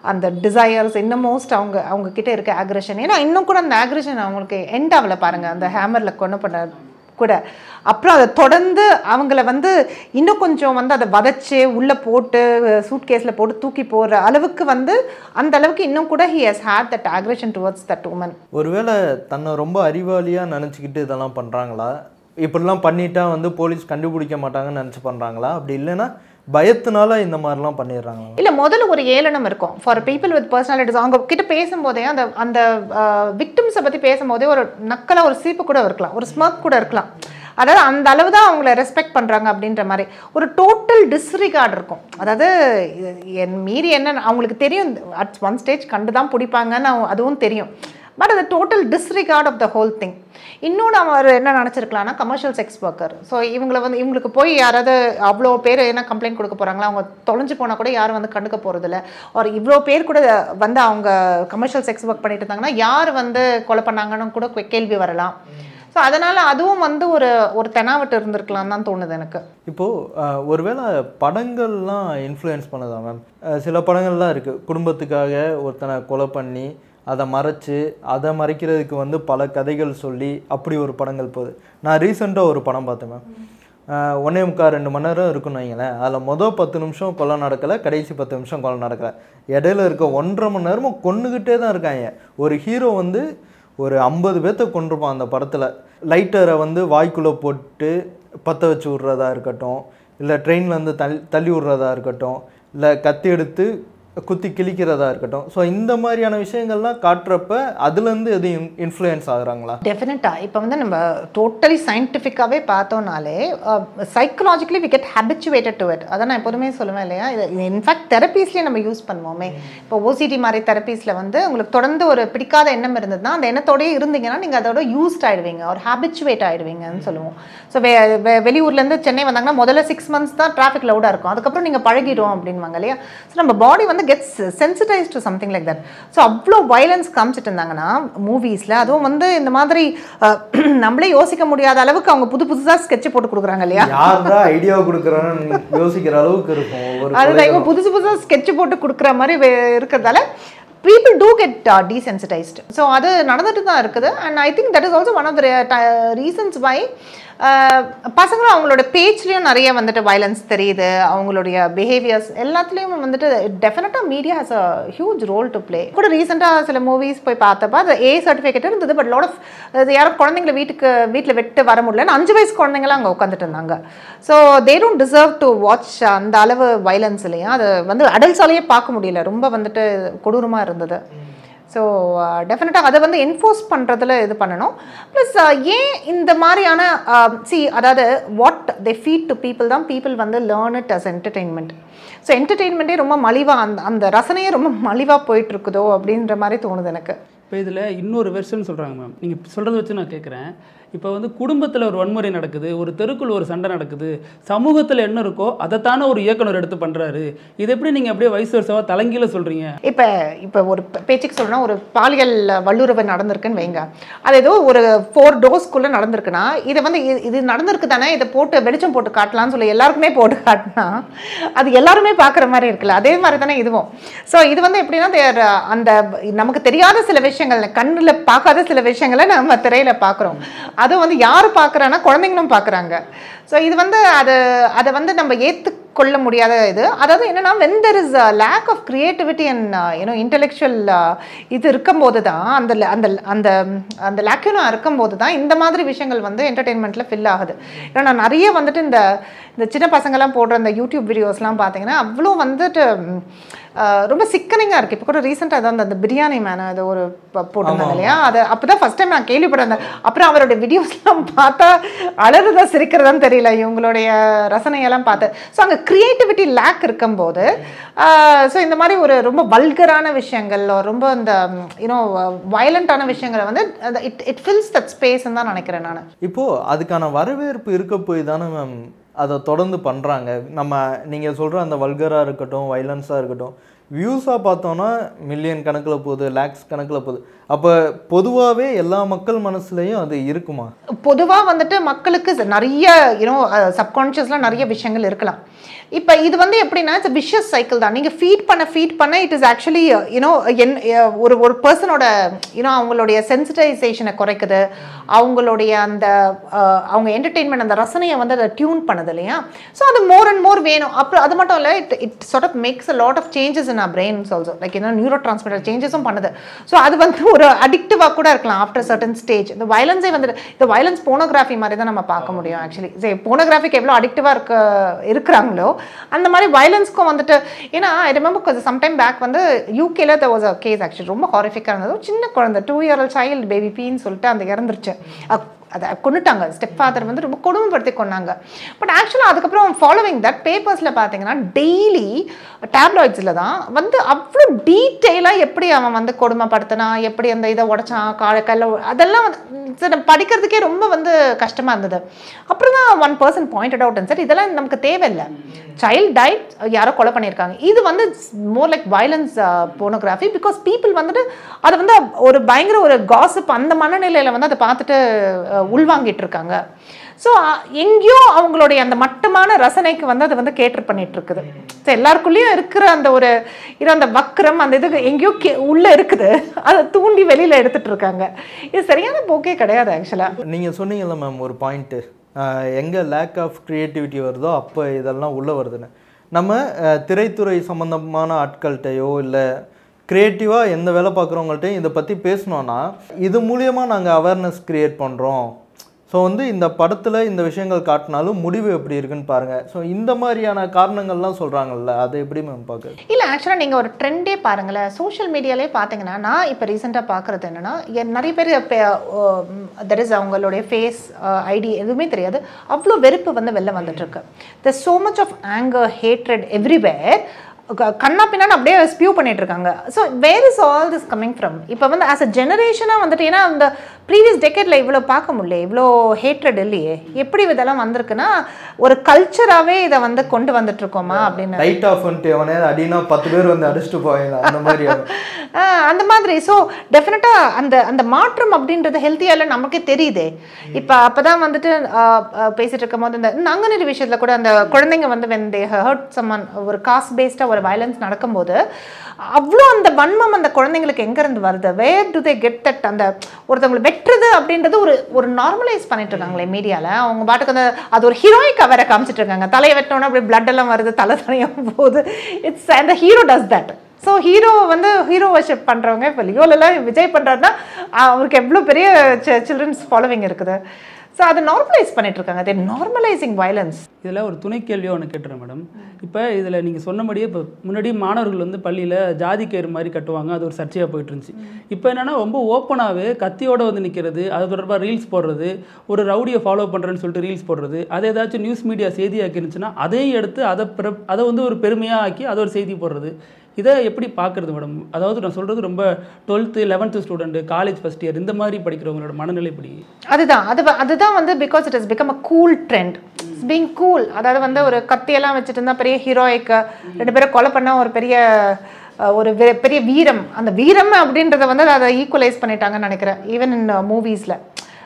அந்த டிசையர்ஸ் இன்னும் மோஸ்ட் அவங்க அவங்க கிட்ட இருக்க ஆக்ரஷன் ஏன்னா இன்னும் கூட அந்த ஆக்ரஷன் அவங்களுக்கு எண்ட் ஆகல பாருங்க அந்த ஹேமரில் கொண்டு பண்ண கூட அப்புறம் அதை தொடர்ந்து அவங்கள வந்து இன்னும் கொஞ்சம் வந்து அதை வதச்சு உள்ளே போட்டு சூட் கேஸில் போட்டு தூக்கி போடுற அளவுக்கு வந்து அந்த அளவுக்கு இன்னும் கூட he has had that aggression towards that woman ஒருவேளை தன்னை ரொம்ப அறிவாளியாக நினச்சிக்கிட்டு இதெல்லாம் பண்ணுறாங்களா இப்படிலாம் பண்ணிட்டா வந்து போலீஸ் கண்டுபிடிக்க மாட்டாங்கன்னு நினச்சி பண்ணுறாங்களா அப்படி இல்லைன்னா பயத்தினால இந்த மாதிரிலாம் பண்ணிடுறாங்களா இல்ல முதல்ல ஒரு ஏளனம் இருக்கும் ஃபார் பீப்புள் வித் பர்சனாலிட்டிஸ் அவங்க கிட்ட பேசும்போதே அந்த அந்த விக்டிம்ஸை பத்தி பேசும்போதே ஒரு நக்கலா ஒரு சிரிப்பு கூட இருக்கலாம் ஒரு ஸ்மர்க் கூட இருக்கலாம் அதாவது அந்த அளவு தான் அவங்கள ரெஸ்பெக்ட் பண்றாங்க அப்படின்ற மாதிரி ஒரு டோட்டல் டிஸ்ரிகார்ட் இருக்கும் அதாவது இது- என் மீறி என்ன அவங்களுக்கு தெரியும் அட் ஒன் ஸ்டேஜ் கண்டு தான் பிடிப்பாங்கன்னு அவங்க- அதுவும் தெரியும் பட் அது total disregard of the whole thing இன்னொன்று அவர் என்ன நினச்சிருக்கலாம்னா கமர்ஷியல் செக்ஸ் ஒர்க்கர் ஸோ இவங்களை வந்து இவங்களுக்கு போய் யாராவது அவ்வளோ பேர் என்ன கம்ப்ளைண்ட் கொடுக்க போகிறாங்களா அவங்க தொலைஞ்சு போனால் கூட யாரும் வந்து கண்டுக்க போகிறதில்ல ஒரு இவ்வளோ பேர் கூட வந்து அவங்க கமர்ஷியல் செக்ஸ் ஒர்க் பண்ணிட்டு இருந்தாங்கன்னா யார் வந்து கொலை பண்ணாங்கன்னு கூட கே- கேள்வி வரலாம் ஸோ அதனால் அதுவும் வந்து ஒரு ஒரு தெனாவட்டு இருந்திருக்கலாம் தான் தோணுது எனக்கு இப்போது ஒருவேளை படங்கள்லாம் இன்ஃப்ளூயன்ஸ் பண்ணுதா மேம் சில படங்கள்லாம் இருக்குது குடும்பத்துக்காக ஒருத்தனை கொலை பண்ணி அதை மறைச்சு அதை மறைக்கிறதுக்கு வந்து பல கதைகள் சொல்லி அப்படி ஒரு படங்கள் போகுது நான் ரீசெண்டாக ஒரு படம் பார்த்தேன் மேம் ஒன்றே முக்கால் ரெண்டு மணி நேரம் இருக்குன்னு வைங்களேன் அதில் மொதல் பத்து நிமிஷம் கொலை நடக்கலை கடைசி பத்து நிமிஷம் கொலை நடக்கலை இடையில இருக்க ஒன்றரை மணி நேரமும் கொண்டுக்கிட்டே தான் இருக்காங்க ஒரு ஹீரோ வந்து ஒரு ஐம்பது பேர்த்த கொண்டிருப்பான் அந்த படத்தில் லைட்டரை வந்து வாய்க்குள்ளே போட்டு பற்ற வச்சு விட்றதா இருக்கட்டும் இல்லை ட்ரெயின்லேருந்து தள்ளி தள்ளி விட்றதா இருக்கட்டும் இல்லை கத்தி எடுத்து குத்தி கிழிக்கிறதா இருக்கட்டும் ஸோ இந்த மாதிரியான விஷயங்கள்லாம் காட்டுறப்ப அதுலேருந்து எதுவும் இன்ஃப்ளூயன்ஸ் ஆகுறாங்களா டெஃபினட்டாக இப்போ வந்து நம்ம டோட்டலி சயின்டிஃபிக்காகவே பார்த்தோம்னாலே psychologically we get habituated to it அதை நான் எப்போதுமே சொல்லுவேன் இல்லையா இது இன்ஃபேக்ட் தெரப்பீஸ்லேயே நம்ம யூஸ் பண்ணுவோமே இப்போ ஓசிடி மாதிரி தெரப்பீஸில் வந்து உங்களுக்கு தொடர்ந்து ஒரு பிடிக்காத எண்ணம் இருந்ததுன்னா அந்த எண்ணத்தோடயே இருந்தீங்கன்னா நீங்கள் அதோட யூஸ்ட் ஆயிடுவீங்க ஒரு ஹேபிச்சுவேட் ஆயிடுவீங்கன்னு சொல்லுவோம் ஸோ வெ வெ- வெளியூர்லேருந்து சென்னை வந்தாங்கன்னா முதல்ல சிக்ஸ் மந்த்ஸ் தான் டிராஃபிக் லவுடாக இருக்கும் அதுக்கப்புறம் நீங்கள் பழகிடும் அப்படின்வாங்க இல்லையா ஸோ நம்ம பாடி வந்து gets sensitized to something like that so அவ்வளோ வயலன்ஸ் காமிச்சிட்டு இருந்தாங்கன்னா மூவிஸில் அதுவும் வந்து இந்த மாதிரி அஹ், நம்மளே யோசிக்க முடியாத அளவுக்கு அவங்க புது புதுசாக ஸ்கெட்ச் போட்டு கொடுக்குறாங்க இல்லையா யார் தான் ஐடியா கொடுக்குறான்னு யோசிக்கிற அளவுக்கு இருக்கும் ஒவ்வொரு அதுதான் இவங்க புதுசு புதுசாக ஸ்கெட்ச் போட்டு கொடுக்குற மாதிரி வே- இருக்கிறதால people do get desensitized so அது நடந்துட்டு தான் இருக்குது and I think that is also one of the reasons why பசங்களும் அவங்களோட பேச்சுலேயும் நிறைய வந்துட்டு வயலன்ஸ் தெரியுது அவங்களுடைய பிஹேவியர்ஸ் எல்லாத்துலேயும் வந்துட்டு டெஃபினட்டாக media has a huge role to play கூட ரீசெண்டாக சில மூவிஸ் போய் பார்த்தப்ப அது ஏ சர்டிஃபிகேட் இருந்தது பட் லாட் ஆஃப் அது யாரும் குழந்தைங்களை வீட்டுக்கு வீட்டில் விட்டு வர முடியலன்னு அஞ்சு வயசு குழந்தைங்களாம் அங்கே உட்காந்துட்டு இருந்தாங்க so they don't deserve to watch அந்த அளவு வைலன்ஸ் இல்லையா அது வந்து அடல்ட்ஸாலேயே பார்க்க முடியல ரொம்ப வந்துட்டு கொடூரமாக இருந்தது ஸோ டெஃபினட்டாக அதை வந்து என்ஃபோர்ஸ் பண்ணுறதுல இது பண்ணணும் ப்ளஸ் ஏன் இந்த மாதிரியான சி அதாவது what they feed to people தான் பீப்புள் வந்து learn it as entertainment so என்டர்டெயின்மெண்ட்டே ரொம்ப மலிவாக அந்த அந்த ரசனையே ரொம்ப மலிவாக போயிட்டு இருக்குதோ அப்படின்ற மாதிரி தோணுது எனக்கு இப்போ இதில் இன்னொரு வெர்ஷன் சொல்கிறாங்க மேம் நீங்கள் சொல்கிறத வச்சு நான் கேட்குறேன் இப்போ வந்து குடும்பத்தில் ஒரு வன்முறை நடக்குது ஒரு தெருக்குள்ள ஒரு சண்டை நடக்குது சமூகத்தில் என்ன இருக்கோ அதைத்தானே ஒரு இயக்குனர் எடுத்து பண்ணுறாரு இது எப்படி நீங்கள் அப்படியே வயசு வருஷமாக தலைங்கீழ சொல்கிறீங்க இப்போ இப்போ ஒரு பே- பேச்சுக்கு சொல்லணும்னா ஒரு பாலியல் வல்லுறவு நடந்திருக்குன்னு வைங்க அது ஏதோ ஒரு ஃபோர் டோஸ்க்குள்ளே நடந்திருக்குன்னா இதை வந்து இது- இது நடந்திருக்கு தானே இதை போட்டு வெளிச்சம் போட்டு காட்டலாம்னு சொல்லி எல்லாருக்குமே போட்டு காட்டினா அது எல்லாருமே பார்க்குற மாதிரி இருக்குல்ல அதே மாதிரி தானே இதுவும் ஸோ இது வந்து எப்படின்னா they are, uh, அந்த நமக்கு தெரியாத சில விஷயங்கள் கண்ணில் பார்க்காத சில விஷயங்களை நம்ம திரையில் பார்க்குறோம் அதுவும் வந்து யார் பார்க்குறான்னா குழந்தைங்களும் பார்க்குறாங்க ஸோ இது வந்து அது அதை வந்து நம்ம ஏற்றுக்கொள்ள முடியாத இது அதாவது என்னன்னா when there is lack of creativity and you know intellectual இது இருக்கும்போது தான் அந்த la- அந்த அந்த அந்த லேக்குனா இருக்கும்போது தான் இந்த மாதிரி விஷயங்கள் வந்து என்டர்டெயின்மெண்ட்டில் ஃபில் ஆகுது ஏன்னா நான் நிறைய வந்துட்டு இந்த இந்த சின்ன பசங்கள்லாம் போடுற இந்த யூடியூப் வீடியோஸ்லாம் பார்த்தீங்கன்னா அவ்வளோ வந்துட்டு ம், அஹ், ரொம்ப சிக்கனிங்காக இருக்குது இப்போ கூட ரீசெண்டாக அதான் அந்த- அந்த பிரியாணி மேன அது ஒரு ப- போட்டிருந்தாங்க இல்லையா அது அப்போ தான் ஃபஸ்ட் டைம் நான் கேள்விப்பட்டேன் அப்புறம் அவருடைய வீடியோஸ்லாம் பார்த்தா அழறதா சிரிக்கிறதான்னு தெரியல இவங்களுடைய ரசனையெல்லாம் பார்த்து ஸோ அங்கே க்ரியேட்டிவிட்டி லேக் இருக்கும்போது ஸோ இந்த மாதிரி ஒரு ரொம்ப வல்கரான விஷயங்கள் or ரொம்ப இந்த யூனோ வயலண்ட்டான விஷயங்களை வந்து இட் இட் ஃபில்ஸ் தட் ஸ்பேஸ்ன்னு தான் நினைக்கிறேன் நான் இப்போது அதுக்கான வரவேற்பு இருக்க போய் தானே மேம் அதை தொடர்ந்து பண்ணுறாங்க நம்ம நீங்கள் சொல்கிற அந்த வல்கராக இருக்கட்டும் வைலன்ஸாக இருக்கட்டும் வியூஸாக பார்த்தோன்னா மில்லியன் கணக்கில் போகுது லேக்ஸ் கணக்கில் போகுது அப்போ பொதுவாகவே எல்லா மக்கள் மனசுலையும் அது இருக்குமா பொதுவாக வந்துட்டு மக்களுக்கு ச- நிறைய யூனோ சப்கான்ஷியஸில் நிறைய விஷயங்கள் இருக்கலாம் இப்போ இது வந்து எப்படின்னா இட்ஸ் விஷஸ் சைக்கிள் தான் நீங்கள் ஃபீட் பண்ண ஃபீட் பண்ண இட் இஸ் ஆக்சுவலி யூனோ என் அஹ், ஒரு ஒரு பர்சனோட யூனோ அவங்களுடைய சென்சிட்டைசேஷனை குறைக்குது அவங்களுடைய அந்த அஹ், அவங்க என்டர்டெயின்மெண்ட் அந்த ரசனையை வந்து அதை டியூன் பண்ணுது இல்லையா ஸோ அது மோர் அண்ட் மோர் வேணும் அப்புறம் அது மட்டும் இல்லை it it sort of makes a lot of changes in our brains also like என்ன நியூரோ டிரான்ஸ்மிட்டர் சேஞ்சஸும் பண்ணுது ஸோ அது வந்து ஒரு அடிக்டிவாக கூட இருக்கலாம் ஆஃப்டர் சர்டன் ஸ்டேஜ் இந்த வயலன்ஸே வந்துட்டு இந்த வயலன்ஸ் போனோகிராஃபி மாதிரி தான் நம்ம பார்க்க முடியும் ஆக்சுவலி சரி போனோகிராஃபிக்கு எவ்வளோ அடிக்டிவாக இருக்க இருக்கிறாங்களோ அந்த மாதிரி வயலன்ஸ்க்கும் வந்துட்டு ஏன்னா ஐ ரிமெம்பர் கொஞ்சம் சம்டைம் பேக் வந்து யூகேல there was a case actually ரொம்ப ஹாரிஃபிக்காக இருந்தது ஒரு சின்ன குழந்தை டூ இயர் சைல்டு பேபி பீன்னு சொல்லிட்டு அந்த இறந்துருச்சு அ- அதை கொண்டுட்டாங்க ஸ்டெப் ஃபாதர் வந்து ரொம்ப கொடுமைப்படுத்தி கொண்டாங்க பட் ஆக்சுவலாக அதுக்கப்புறம் ஃபாலோவிங் தட் பேப்பர்ஸில் பார்த்தீங்கன்னா டெய்லி டேப்லாய்ட்ஸில் தான் வந்து அவ்வளோ டீட்டெயிலாக எப்படி அவன் வந்து கொடுமைப்படுத்தினா எப்படி அந்த இதை உடைச்சான் கால கையில் அதெல்லாம் வந்து சரி, நம்ம படிக்கிறதுக்கே ரொம்ப வந்து கஷ்டமாக இருந்தது அப்புறம் தான் one person pointed out sir இதெல்லாம் நமக்கு தேவையில்லை சைல்ட் டைட் யாரோ கொலை பண்ணியிருக்காங்க இது வந்து more like violence pornography because people வந்துட்டு அதை வந்து ஒரு பயங்கர ஒரு காசிப் அந்த மனநிலையில் வந்து அதை பார்த்துட்டு அஹ், உள்வாங்கிட்டு இருக்காங்க ஸோ எங்கேயோ அவங்களுடைய அந்த மட்டமான ரசனைக்கு வந்து அது வந்து கேட்டர் பண்ணிட்டு இருக்குது ஸோ எல்லாருக்குள்ளேயும் இருக்கிற அந்த ஒரு இது அந்த வக்ரம் அந்த இது எங்கேயோ கே உள்ளே இருக்குது அதை தூண்டி வெளியில் எடுத்துட்டு இருக்காங்க இது சரியான போக்கே கிடையாது ஆக்சுவலாக நீங்கள் சொன்னீங்கல்ல மேம் ஒரு பாயிண்ட்டு எங்கே லேக் ஆஃப் க்ரியேட்டிவிட்டி வருதோ அப்போ இதெல்லாம் உள்ளே வருதுன்னு நம்ம அஹ், திரைத்துறை சம்மந்தமான ஆட்கள்கிட்டயோ இல்லை க்ரியேட்டிவாக எந்த வேலை பார்க்குறவங்கள்ட்டையும் இதை பற்றி பேசணுன்னா இது மூலியமாக நாங்கள் அவேர்னஸ் க்ரியேட் பண்ணுறோம் ஸோ வந்து இந்த படத்தில் இந்த விஷயங்கள் காட்டினாலும் முடிவு எப்படி இருக்குன்னு பாருங்கள் ஸோ இந்த மாதிரியான காரணங்கள்லாம் சொல்கிறாங்கல்ல அதை எப்படி மேம் பார்க்குறது இல்லை ஆக்சுவலாக நீங்கள் ஒரு ட்ரெண்டே பாருங்களேன் சோஷியல் மீடியாலே பார்த்தீங்கன்னா நான் இப்போ ரீசெண்டாக பார்க்குறது என்னென்னா நிறைய பேர் தட் இஸ் அவங்களுடைய ஃபேஸ் ஐடி எதுவுமே தெரியாது அவ்வளோ வெறுப்பு வந்து வெளில வந்துட்டுருக்கு த so much ஆஃப் anger hatred everywhere க- கண்ணா பின்னான்னு அப்படியே ஸ்பியூ பண்ணிட்டு இருக்காங்க so where is all this coming from இப்போ வந்து ஆஸ் அ ஜெனரேஷனாக வந்துட்டு ஏன்னா அந்த ப்ரீவியஸ் டெக்கெட்டில் இவ்வளோ பார்க்க முடியல இவ்வளோ ஹேட்ரட் இல்லையே எப்படி இதெல்லாம் வந்திருக்குன்னா ஒரு கல்ச்சராகவே இதை வந்து கொண்டு வந்துட்டு இருக்கோமா அப்படின்னு லைட் ஆஃப் பண்ணிட்டு எவனே அடினா பத்து பேர் வந்து அடிச்சுட்டு போவாங்க அந்த மாதிரி ஆகும். ஆஹ் அந்த மாதிரி ஸோ டெஃபினட்டாக அந்த அந்த மாற்றம் அப்படின்றது ஹெல்த்தியாக இல்லை நமக்கே தெரியுதே இப்போ அப்போ தான் வந்துட்டு ஆஹ் ஆஹ் பேசிட்டு இருக்கும் போது இந்த நாங்குநேரி விஷயத்தில் கூட அந்த குழந்தைங்க வந்து வென் தே ஹர்ட் சம்மன் ஒரு காஸ்ட் பேஸ்டாக ஒரு வயலன்ஸ் நடக்கும்போது அவ்வளோ அந்த வன்மம் அந்த குழந்தைங்களுக்கு எங்கேருந்து வருது where do they get that அந்த ஒருத்தவங்களை வெட்டுறது அப்படின்றது ஒரு ஒரு நார்மலைஸ் பண்ணிட்டு இருக்காங்களே மீடியாவில் அவங்க பாட்டுக்கு அந்த அது ஒரு ஹீரோயிக்காக வேற காமிச்சிட்டு இருக்காங்க தலையை வெட்டோன்னா அப்படியே blood எல்லாம் வருது தலை தனியாக போகுது இட்ஸ் அந்த hero does that so hero வந்து ஹீரோ வர்ஷிப் பண்ணுறவங்க இப்போ லியோலெல்லாம் விஜய் பண்ணுறாருன்னா அவருக்கு எவ்வளோ பெரிய சில்ட்ரன்ஸ் ஃபாலோவிங் இருக்குது ஸோ அதை நார்மலைஸ் பண்ணிட்டு இருக்காங்க தே நார்மலைசிங் வயலன்ஸ் இதில் ஒரு துணை கேள்வியாக ஒன்று கேட்டுறேன் மேடம் இப்போ இதில் நீங்கள் சொன்னபடியே இப்போ முன்னாடி மாணவர்கள் வந்து பள்ளியில் ஜாதி கயிறு மாதிரி கட்டுவாங்க அது ஒரு சர்ச்சையாக போயிட்டு இருந்துச்சு இப்போ என்னென்னா ரொம்ப ஓப்பனாகவே கத்தியோட வந்து நிற்கிறது அது தொடர்பாக ரீல்ஸ் போடுறது ஒரு ரவுடியை ஃபாலோ பண்ணுறேன்னு சொல்லிட்டு ரீல்ஸ் போடுறது அதை ஏதாச்சும் நியூஸ் மீடியா செய்தியாக்கி இருந்துச்சுன்னா அதையும் எடுத்து அதை பிற அதை வந்து ஒரு பெருமையாக ஆக்கி அதை ஒரு செய்தி போடுறது இதை எப்படி பார்க்குறது மேடம் அதாவது நான் சொல்கிறது ரொம்ப twelfth eleventh student college first year இந்த மாதிரி படிக்கிறவங்களோட மனநிலை எப்படி அதுதான் அது வ- அதுதான் வந்து because it is become a cool trend being cool அதாவது வந்து ஒரு கத்தியெல்லாம் வச்சுட்டு இருந்தால் பெரிய ஹீரோய்க்கு ரெண்டு பேரும் கொலை பண்ணால் ஒரு பெரிய அஹ், ஒரு வெ- பெரிய வீரம் அந்த வீரம் அப்படின்றத வந்து அதை ஈக்குவலைஸ் பண்ணிட்டாங்கன்னு நினைக்கிறேன் ஈவன் இன் மூவிஸில்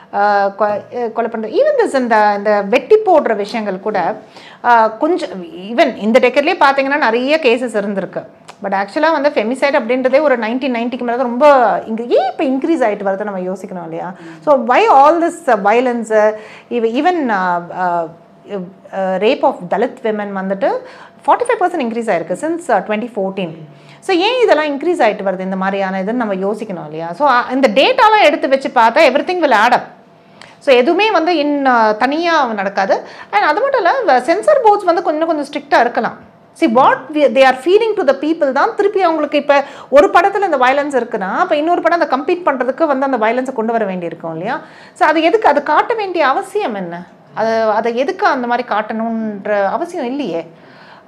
கொலை பண்ணுறது ஈவன் திஸ் இந்த இந்த வெட்டி போடுற விஷயங்கள் கூட அஹ், கொஞ்சம் ஈவன் இந்த டெக்கர்லேயே பார்த்தீங்கன்னா நிறைய கேசஸ் இருந்திருக்கு பட் ஆக்சுவலாக வந்து ஃபெமிசைட் அப்படின்றதே ஒரு நைன்டீன் நைன்ட்டிக்கு மேலே ரொம்ப இங்கே ஏன் இப்போ இன்க்ரீஸ் ஆகிட்டு வருது நம்ம யோசிக்கணும் இல்லையா so why all this violence இவ even rape of Dalit women வந்துட்டு ஃபார்ட்டி ஃபைவ் பர்சன்ட் இன்க்ரீஸ் ஆயிருக்கு சின்ஸ் டுவெண்ட்டி ஃபோர்டீன் ஸோ ஏன் இதெல்லாம் இன்க்ரீஸ் ஆகிட்டு வருது இந்த மாதிரியான இதுன்னு நம்ம யோசிக்கணும் இல்லையா ஸோ இந்த டேட்டாலாம் எடுத்து வச்சு பார்த்தா everything will add up so எதுவுமே வந்து இன் தனியாக நடக்காது அண்ட் அது மட்டும் இல்லை சென்சார் போர்ட்ஸ் வந்து கொஞ்சம் கொஞ்சம் ஸ்ட்ரிக்டாக இருக்கலாம் see what they are feeling to the people தான் திருப்பி அவங்களுக்கு இப்போ ஒரு படத்தில் இந்த வயலன்ஸ் இருக்குன்னா அப்போ இன்னொரு படம் அதை கம்பீட் பண்ணுறதுக்கு வந்து அந்த வயலன்ஸை கொண்டு வர வேண்டியிருக்கும் இல்லையா ஸோ அது எதுக்கு அது காட்ட வேண்டிய அவசியம் என்ன அது அதை எதுக்கு அந்த மாதிரி காட்டணுன்ற அவசியம் இல்லையே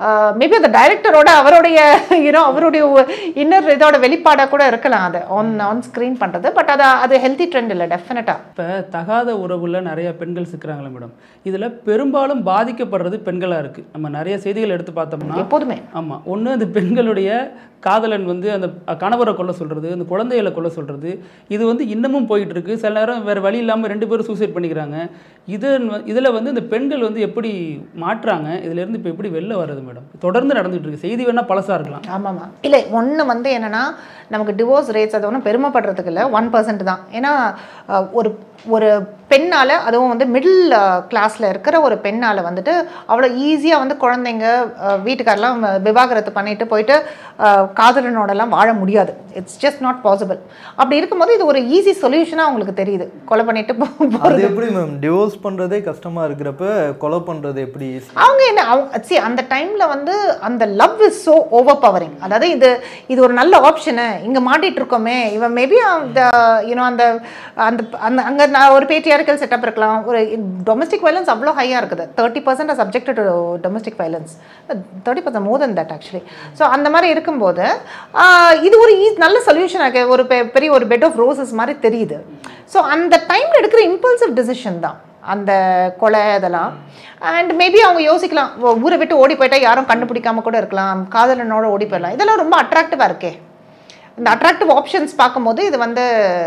மேபி அந்த டைரக்டரோட அவருடைய யூனோ அவருடைய இன்னர் இதோட வெளிப்பாடாக கூட இருக்கலாம் அது ஆன் ஆன் ஸ்க்ரீன் பண்ணுறது பட் அது அது ஹெல்த்தி ட்ரெண்ட் இல்லை டெஃபினட்டாக இப்போ தகாத உறவுல நிறைய பெண்கள் சிக்கிறாங்களே மேடம் இதில் பெரும்பாலும் பாதிக்கப்படுறது பெண்களாக இருக்குது நம்ம நிறைய செய்திகள் எடுத்து பார்த்தோம்னா எப்போதுமே ஆமாம் ஒன்று அந்த பெண்களுடைய காதலன் வந்து அந்த கணவரை கொல்ல சொல்கிறது அந்த குழந்தைகளை கொல்ல சொல்கிறது இது வந்து இன்னமும் போயிட்டு இருக்கு சில நேரம் வேறு வழி இல்லாமல் ரெண்டு பேரும் சூசைட் பண்ணிக்கிறாங்க இது இதில் வந்து இந்த பெண்கள் வந்து எப்படி மாற்றுறாங்க இதுலேருந்து இப்போ எப்படி வெளில வர்றது மேடம் தொடர்ந்து நடந்துகிட்டு இருக்கு செய்தி வேணால் பழசாக இருக்கலாம் ஆமாம்மா இல்லை ஒன்று வந்து என்னன்னா நமக்கு டிவோர்ஸ் ரேட்ஸ் அது ஒன்றும் பெருமைப்படுறதுக்கு இல்லை ஒன் பர்சன்ட் தான் ஏன்னா அஹ், ஒரு ஒரு பெண்ணால் அதுவும் வந்து மிடில் கிளாஸில் இருக்கிற ஒரு பெண்ணால் வந்துட்டு அவ்வளோ ஈஸியாக வந்து குழந்தைங்க அஹ், வீட்டுக்காரெல்லாம் விவாகரத்து பண்ணிட்டு போயிட்டு அஹ், காதலனோடலாம் வாழ முடியாது இட்ஸ் ஜஸ்ட் நாட் பாசிபிள் அப்படி இருக்கும்போது இது ஒரு ஈஸி சொல்யூஷனாக அவங்களுக்கு தெரியுது கொலை பண்ணிட்டு போ- அது போறது எப்படி மேம் டிவோர்ஸ் பண்ணுறதே கஷ்டமாக இருக்கிறப்ப கொலை பண்ணுறது எப்படி easy? அவங்க என்ன அவங்க see அந்த டைம்ல வந்து அந்த love is so overpowering அதாவது இது இது ஒரு நல்ல ஆப்ஷனு இங்க மாட்டிட்டு இருக்கோமே இவன் மேபி அந்த யூனோ அந்த அந்த அந்த அங்க நான் ஒரு பேட்ரியாரிக்கல் செட்டப் இருக்கலாம் ஒரு டொமஸ்டிக் வயலன்ஸ் அவ்வளோ ஹையா இருக்குது thirty percent subject to domestic violence thirty percent more than that actually so அந்த மாதிரி இருக்கும்போது ஆஹ், இது ஒரு ஈ நல்ல சொல்யூஷன் ஆக ஒரு பெ- பெரிய ஒரு பெட் ஆஃப் ரோசஸ் மாதிரி தெரியுது ஸோ அந்த டைம்ல எடுக்கிற இம்பல்சிவ் டிசிஷன் தான் அந்த கொலை இதெல்லாம் அண்ட் மேபி அவங்க யோசிக்கலாம் "ஓ, ஊரை விட்டு ஓடி போயிட்டா யாரும் கண்டுபிடிக்காம கூட இருக்கலாம் காதலனோட ஓடி போயிடலாம் இதெல்லாம் ரொம்ப அட்ராக்டிவாக இருக்கே இந்த அட்ராக்டிவ் ஆப்ஷன்ஸ் பார்க்கும்போது இது வந்து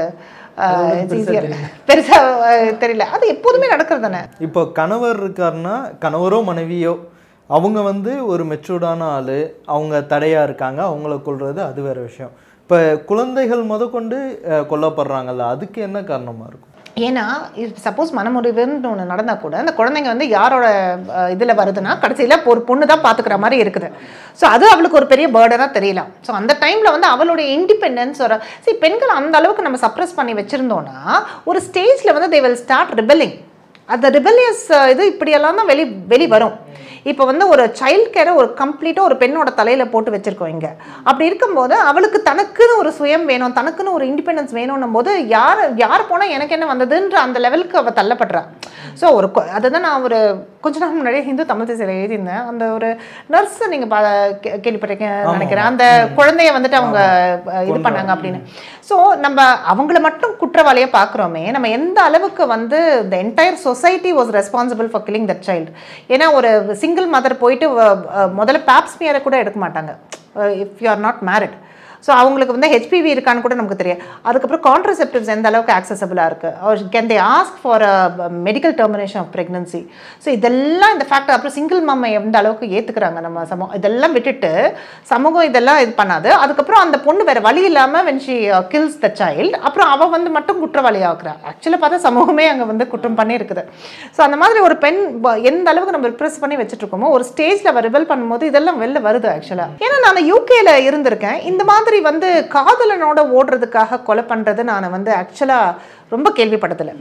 ஈஸியர் பெருசாக தெரியல அது எப்போதுமே நடக்கிறது தானே இப்போ கணவர் இருக்காருன்னா கணவரோ மனைவியோ அவங்க வந்து ஒரு மெச்சூர்டான ஆள் அவங்க தடையாக இருக்காங்க அவங்கள கொல்றது அது வேற விஷயம் இப்போ குழந்தைகள் முதற்கொண்டு அஹ், கொல்லப்படுறாங்கல்ல அதுக்கு என்ன காரணமாக இருக்கும் ஏன்னா சப்போஸ் மனமுறிவுன்னு ஒன்று நடந்தால் கூட அந்த குழந்தைங்க வந்து யாரோட இதில் வருதுன்னா கடைசியில் ஒரு பொண்ணு தான் பார்த்துக்கிற மாதிரி இருக்குது ஸோ அது அவளுக்கு ஒரு பெரிய பேர்டனாக தெரியலாம் ஸோ அந்த டைமில் வந்து அவளுடைய இண்டிபெண்டன்ஸ் ஒரு சரி பெண்கள் அந்த அளவுக்கு நம்ம சப்ரஸ் பண்ணி வச்சுருந்தோன்னா ஒரு ஸ்டேஜில் வந்து தே வில் ஸ்டார்ட் ரிபெல்லிங் அந்த ரிபெலியஸ் இது இப்படியெல்லாம் தான் வெளி வெளி வரும் இப்போ வந்து ஒரு சைல்ட் கேரை ஒரு கம்ப்ளீட்டாக ஒரு பெண்ணோட தலையில் போட்டு வச்சிருக்கோம் இங்கே அப்படி இருக்கும்போது அவளுக்கு தனக்குன்னு ஒரு சுயம் வேணும் தனக்குன்னு ஒரு இண்டிபெண்டன்ஸ் வேணும்னும் போது யார் யார் போனால் எனக்கு என்ன வந்ததுன்ற அந்த லெவலுக்கு அவள் தள்ளப்படுறா ஸோ ஒரு கொ- அதுதான் நான் ஒரு கொஞ்ச நாள் முன்னாடியே ஹிந்து தமிழ் தேசியில் எழுதியிருந்தேன் அந்த ஒரு நர்ஸ் நீங்கள் பா கே- கேள்விப்பட்டிருக்கேன் நினைக்கிறேன் அந்த குழந்தைய வந்துட்டு அவங்க அஹ், இது பண்ணாங்க அப்படின்னு ஸோ நம்ம அவங்கள மட்டும் குற்றவாளியாக பார்க்குறோமே நம்ம எந்த அளவுக்கு வந்து the entire society was responsible for killing that child ஏன்னா ஒரு சிங்கிள் மதர் போயிட்டு வ- அஹ், முதல்ல பேப்ஸ்மியரை கூட எடுக்க மாட்டாங்க if you are not married so அவங்களுக்கு வந்து ஹெச்பிவி இருக்கான்னு கூட நமக்கு தெரியும் அதுக்கப்புறம் கான்ட்ரசெப்டிவ்ஸ் எந்த அளவுக்கு ஆக்சசபிளாக இருக்குது can they ask for medical termination of pregnancy so இதெல்லாம் இந்த ஃபேக்டர் அப்புறம் சிங்கிள் மம்மை எந்த அளவுக்கு ஏற்றுக்கிறாங்க நம்ம சமூகம் இதெல்லாம் விட்டுட்டு சமூகம் இதெல்லாம் இது பண்ணாது அதுக்கப்புறம் அந்த பொண்ணு வேறு வழி இல்லாமல் when she kills the child அப்புறம் அவள் வந்து மட்டும் குற்றவாளி ஆக்குறா ஆக்சுவலாக பார்த்தா சமூகமே அங்கே வந்து குற்றம் பண்ணியிருக்குது ஸோ அந்த மாதிரி ஒரு பெண் வ- எந்த அளவுக்கு நம்ம ரிப்ரெஸ் பண்ணி வச்சுட்டு இருக்கோமோ ஒரு ஸ்டேஜில் அவள் ரிபல் பண்ணும்போது இதெல்லாம் வெளில வருது ஆக்சுவலாக ஏன்னா நான் யூகேல இருந்திருக்கேன் இந்த மாதிரி வந்து காதலனோட ஓடுறதுக்காக கொலை பண்ணுறது நான் வந்து ஆக்சுவலாக ரொம்ப கேள்விப்பட்டதில்லை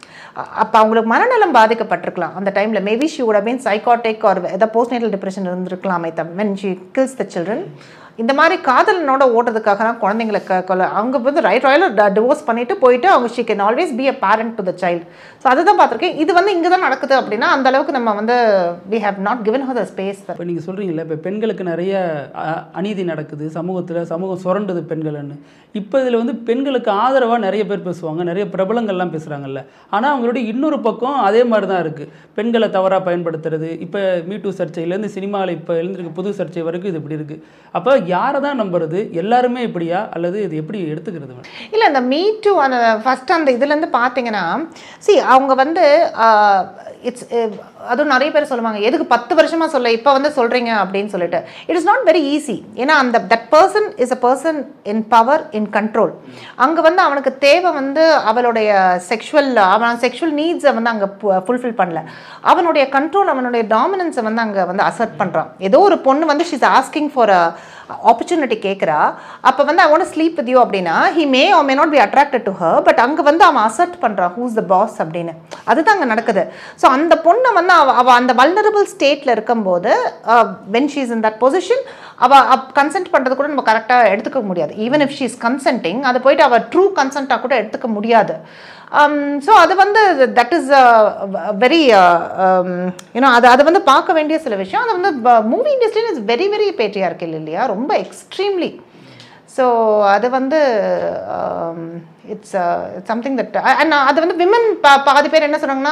அப்போ அவங்களுக்கு மனநலம் பாதிக்கப்பட்டிருக்கலாம் அந்த டைமில் maybe she would have been psychotic or ஏதாவது postnatal டிப்ரெஷன் இருந்திருக்கலாமே தம் when she kills the children இந்த மாதிரி காதலனோட ஓடுறதுக்காக தான் குழந்தைங்களை க கொலை அவங்க வந்து ரைட் ராயலாக டிவோர்ஸ் பண்ணிட்டு போயிட்டு அவங்க she can always be a parent to the child so அதுதான் பார்த்துருக்கேன் இது வந்து இங்கே தான் நடக்குது அப்படின்னா அந்த அளவுக்கு நம்ம வந்து we have not given her the space that இப்போ நீங்கள் சொல்கிறீங்களே இப்போ பெண்களுக்கு நிறைய அ- அநீதி நடக்குது சமூகத்தில் சமூகம் சுரண்டுது பெண்கள்னு இப்போ இதில் வந்து பெண்களுக்கு ஆதரவாக நிறைய பேர் பேசுவாங்க நிறைய பிரபலங்கள்லாம் பேசுகிறாங்கல்ல ஆனால் அவங்களுடைய இன்னொரு பக்கம் அதே மாதிரி தான் இருக்குது பெண்களை தவறாக பயன்படுத்துறது இப்போ மீட்டூ சர்ச்சையிலேருந்து சினிமாவில் இப்போ எழுந்திருக்க புது சர்ச்சை வரைக்கும் இது இப்படி இருக்குது அப்போ யாரை தான் நம்புறது எல்லாருமே இப்படியா அல்லது இது எப்படி எடுத்துக்கிறது மேடம் இல்லை இந்த மீ டூ அந்த ஃபஸ்ட் அந்த இதுலேருந்து பார்த்தீங்கன்னா see அவங்க வந்து இட்ஸ் அதுவும் நிறைய பேர் சொல்லுவாங்க எதுக்கு பத்து வருஷமாக சொல்ல இப்போ வந்து சொல்கிறீங்க அப்படின்னு சொல்லிட்டு it is not very easy ஏன்னா அந்த that person is a person in power in control அங்கே வந்து அவனுக்கு தேவை வந்து அவளுடைய செக்ஷுவல் அவன் செக்ஷுவல் நீட்ஸை வந்து அங்கே ஃபுல்ஃபில் பண்ணல அவனுடைய கண்ட்ரோல் அவனுடைய டாமினன்ஸை வந்து அங்கே வந்து அசர்ட் பண்ணுறான் ஏதோ ஒரு பொண்ணு வந்து ஷீஸ் ஆஸ்கிங் ஃபார் ஆப்பர்ச்சுனிட்டி கேட்குறா அப்போ வந்து I want sleep with you அப்படின்னா he may or may not be attracted to her but அங்கே வந்து அவன் அசர்ட் பண்ணுறான் ஹூஸ் த பாஸ் அப்படின்னு அதுதான் அங்கே நடக்குது ஸோ அந்த பொண்ணை வந்து அவ அவ அந்த வல்னரபிள் ஸ்டேட்டில் இருக்கும்போது when she's in that position அவ கன்சென்ட் பண்ணுறது கூட நம்ம கரெக்டாக எடுத்துக்க முடியாது even if she is consenting அதை போயிட்டு அவள் ட்ரூ கன்சென்ட்டாக கூட எடுத்துக்க முடியாது ஸோ அது வந்து தட் இஸ் வெரி யூனோ அது அது வந்து பார்க்க வேண்டிய சில விஷயம் அது வந்து movie industry is very very பேட்டியாக இருக்கு இல்லையா ரொம்ப எக்ஸ்ட்ரீம்லி ஸோ அது வந்து இட்ஸ் சம்திங் தட் அது வந்து விமன் பா பாதி பேர் என்ன சொன்னாங்கன்னா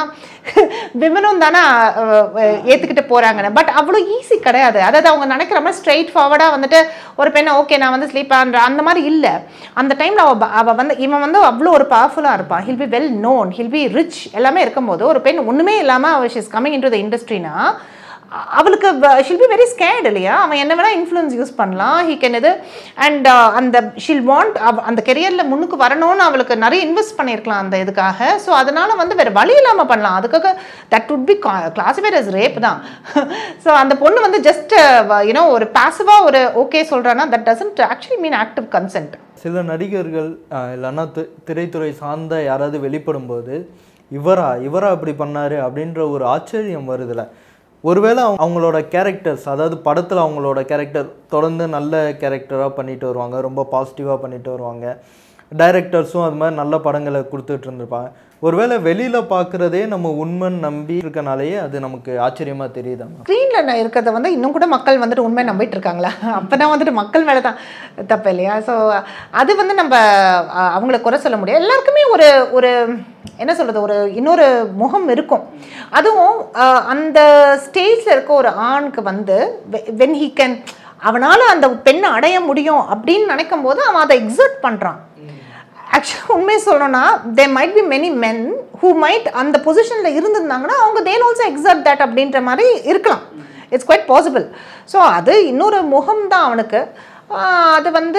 விமனும் தானே ஏற்றுக்கிட்டு போகிறாங்கன்னு பட் அவ்வளோ ஈஸி கிடையாது அதாவது அவங்க நினைக்கிற மாதிரி ஸ்ட்ரைட் ஃபார்வர்டாக வந்துட்டு ஒரு பெண்ணை ஓகே நான் வந்து ஸ்லீப் பண்ணுற அந்த மாதிரி இல்லை அந்த டைமில் அவள் அவள் வந்து இவன் வந்து அவ்வளோ ஒரு பவர்ஃபுல்லாக இருப்பான் he'll be well known he'll be rich எல்லாமே இருக்கும்போது ஒரு பெண் ஒன்றுமே இல்லாமல் அவள் she's coming into the இண்டஸ்ட்ரினா அவளுக்கு ஷில் பி வெரி ஸ்கேட் இல்லையா அவன் என்ன வேணால் இன்ஃப்ளூயன்ஸ் யூஸ் பண்ணலாம் ஹீ கேன் இது அண்ட் அந்த ஷில் வாண்ட் அந்த கெரியரில் முன்னுக்கு வரணும்னு அவளுக்கு நிறைய இன்வெஸ்ட் பண்ணியிருக்கலாம் அந்த இதுக்காக ஸோ அதனால் வந்து வேறு வழி இல்லாமல் பண்ணலாம் அதுக்காக that would be classified as rape தான் ஸோ அந்த பொண்ணு வந்து ஜஸ்ட் யூனோ ஒரு பாசிவாக ஒரு ஓகே சொல்கிறான்னா that doesn't actually mean active consent சில நடிகர்கள் அஹ், இல்லைன்னா தி- திரைத்துறை சார்ந்த யாராவது வெளிப்படும்போது இவரா இவரா அப்படி பண்ணாரு அப்படின்ற ஒரு ஆச்சரியம் வருதுல ஒருவேளை அவங்க- அவங்களோட கேரக்டர்ஸ் அதாவது படத்தில் அவங்களோட கேரக்டர் தொடர்ந்து நல்ல கேரக்டராக பண்ணிட்டு வருவாங்க ரொம்ப பாசிட்டிவாக பண்ணிட்டு வருவாங்க டைரக்டர்ஸும் அது மாதிரி நல்ல படங்களை கொடுத்துட்டு இருந்திருப்பாங்க ஒருவேளை வெளியில் பார்க்குறதே நம்ம உண்மைன்னு நம்பி இருக்கனாலேயே அது நமக்கு ஆச்சரியமாக தெரியுதா ஸ்க்ரீனில் இருக்கிறத வந்து இன்னும் கூட மக்கள் வந்துட்டு உண்மை நம்பிட்டு இருக்காங்களா அப்போ தான் வந்துட்டு மக்கள் மேலே தான் தப்பு இல்லையா ஸோ அது வந்து நம்ம அஹ், அவங்கள குறை சொல்ல முடியாது எல்லாருக்குமே ஒரு ஒரு என்ன சொல்கிறது ஒரு இன்னொரு முகம் இருக்கும் அதுவும் அஹ், அந்த ஸ்டேஜில் இருக்க ஒரு ஆணுக்கு வந்து வென் ஹீ கேன் அவனால் அந்த பெண்ணை அடைய முடியும் அப்படின்னு நினைக்கும் போது அவன் அதை எக்ஸர்ட் பண்ணுறான் ஆக்சுவலாக உண்மையை சொல்லணும்னா they might be many men who might அந்த பொசிஷனில் இருந்திருந்தாங்கன்னா அவங்க தேல் ஆல்சோ எக்ஸாக்ட் தட் அப்படின்ற மாதிரி இருக்கலாம் இட்ஸ் குவைட் பாசிபிள் ஸோ அது இன்னொரு முகம் தான் அவனுக்கு ஆஹ் அது வந்து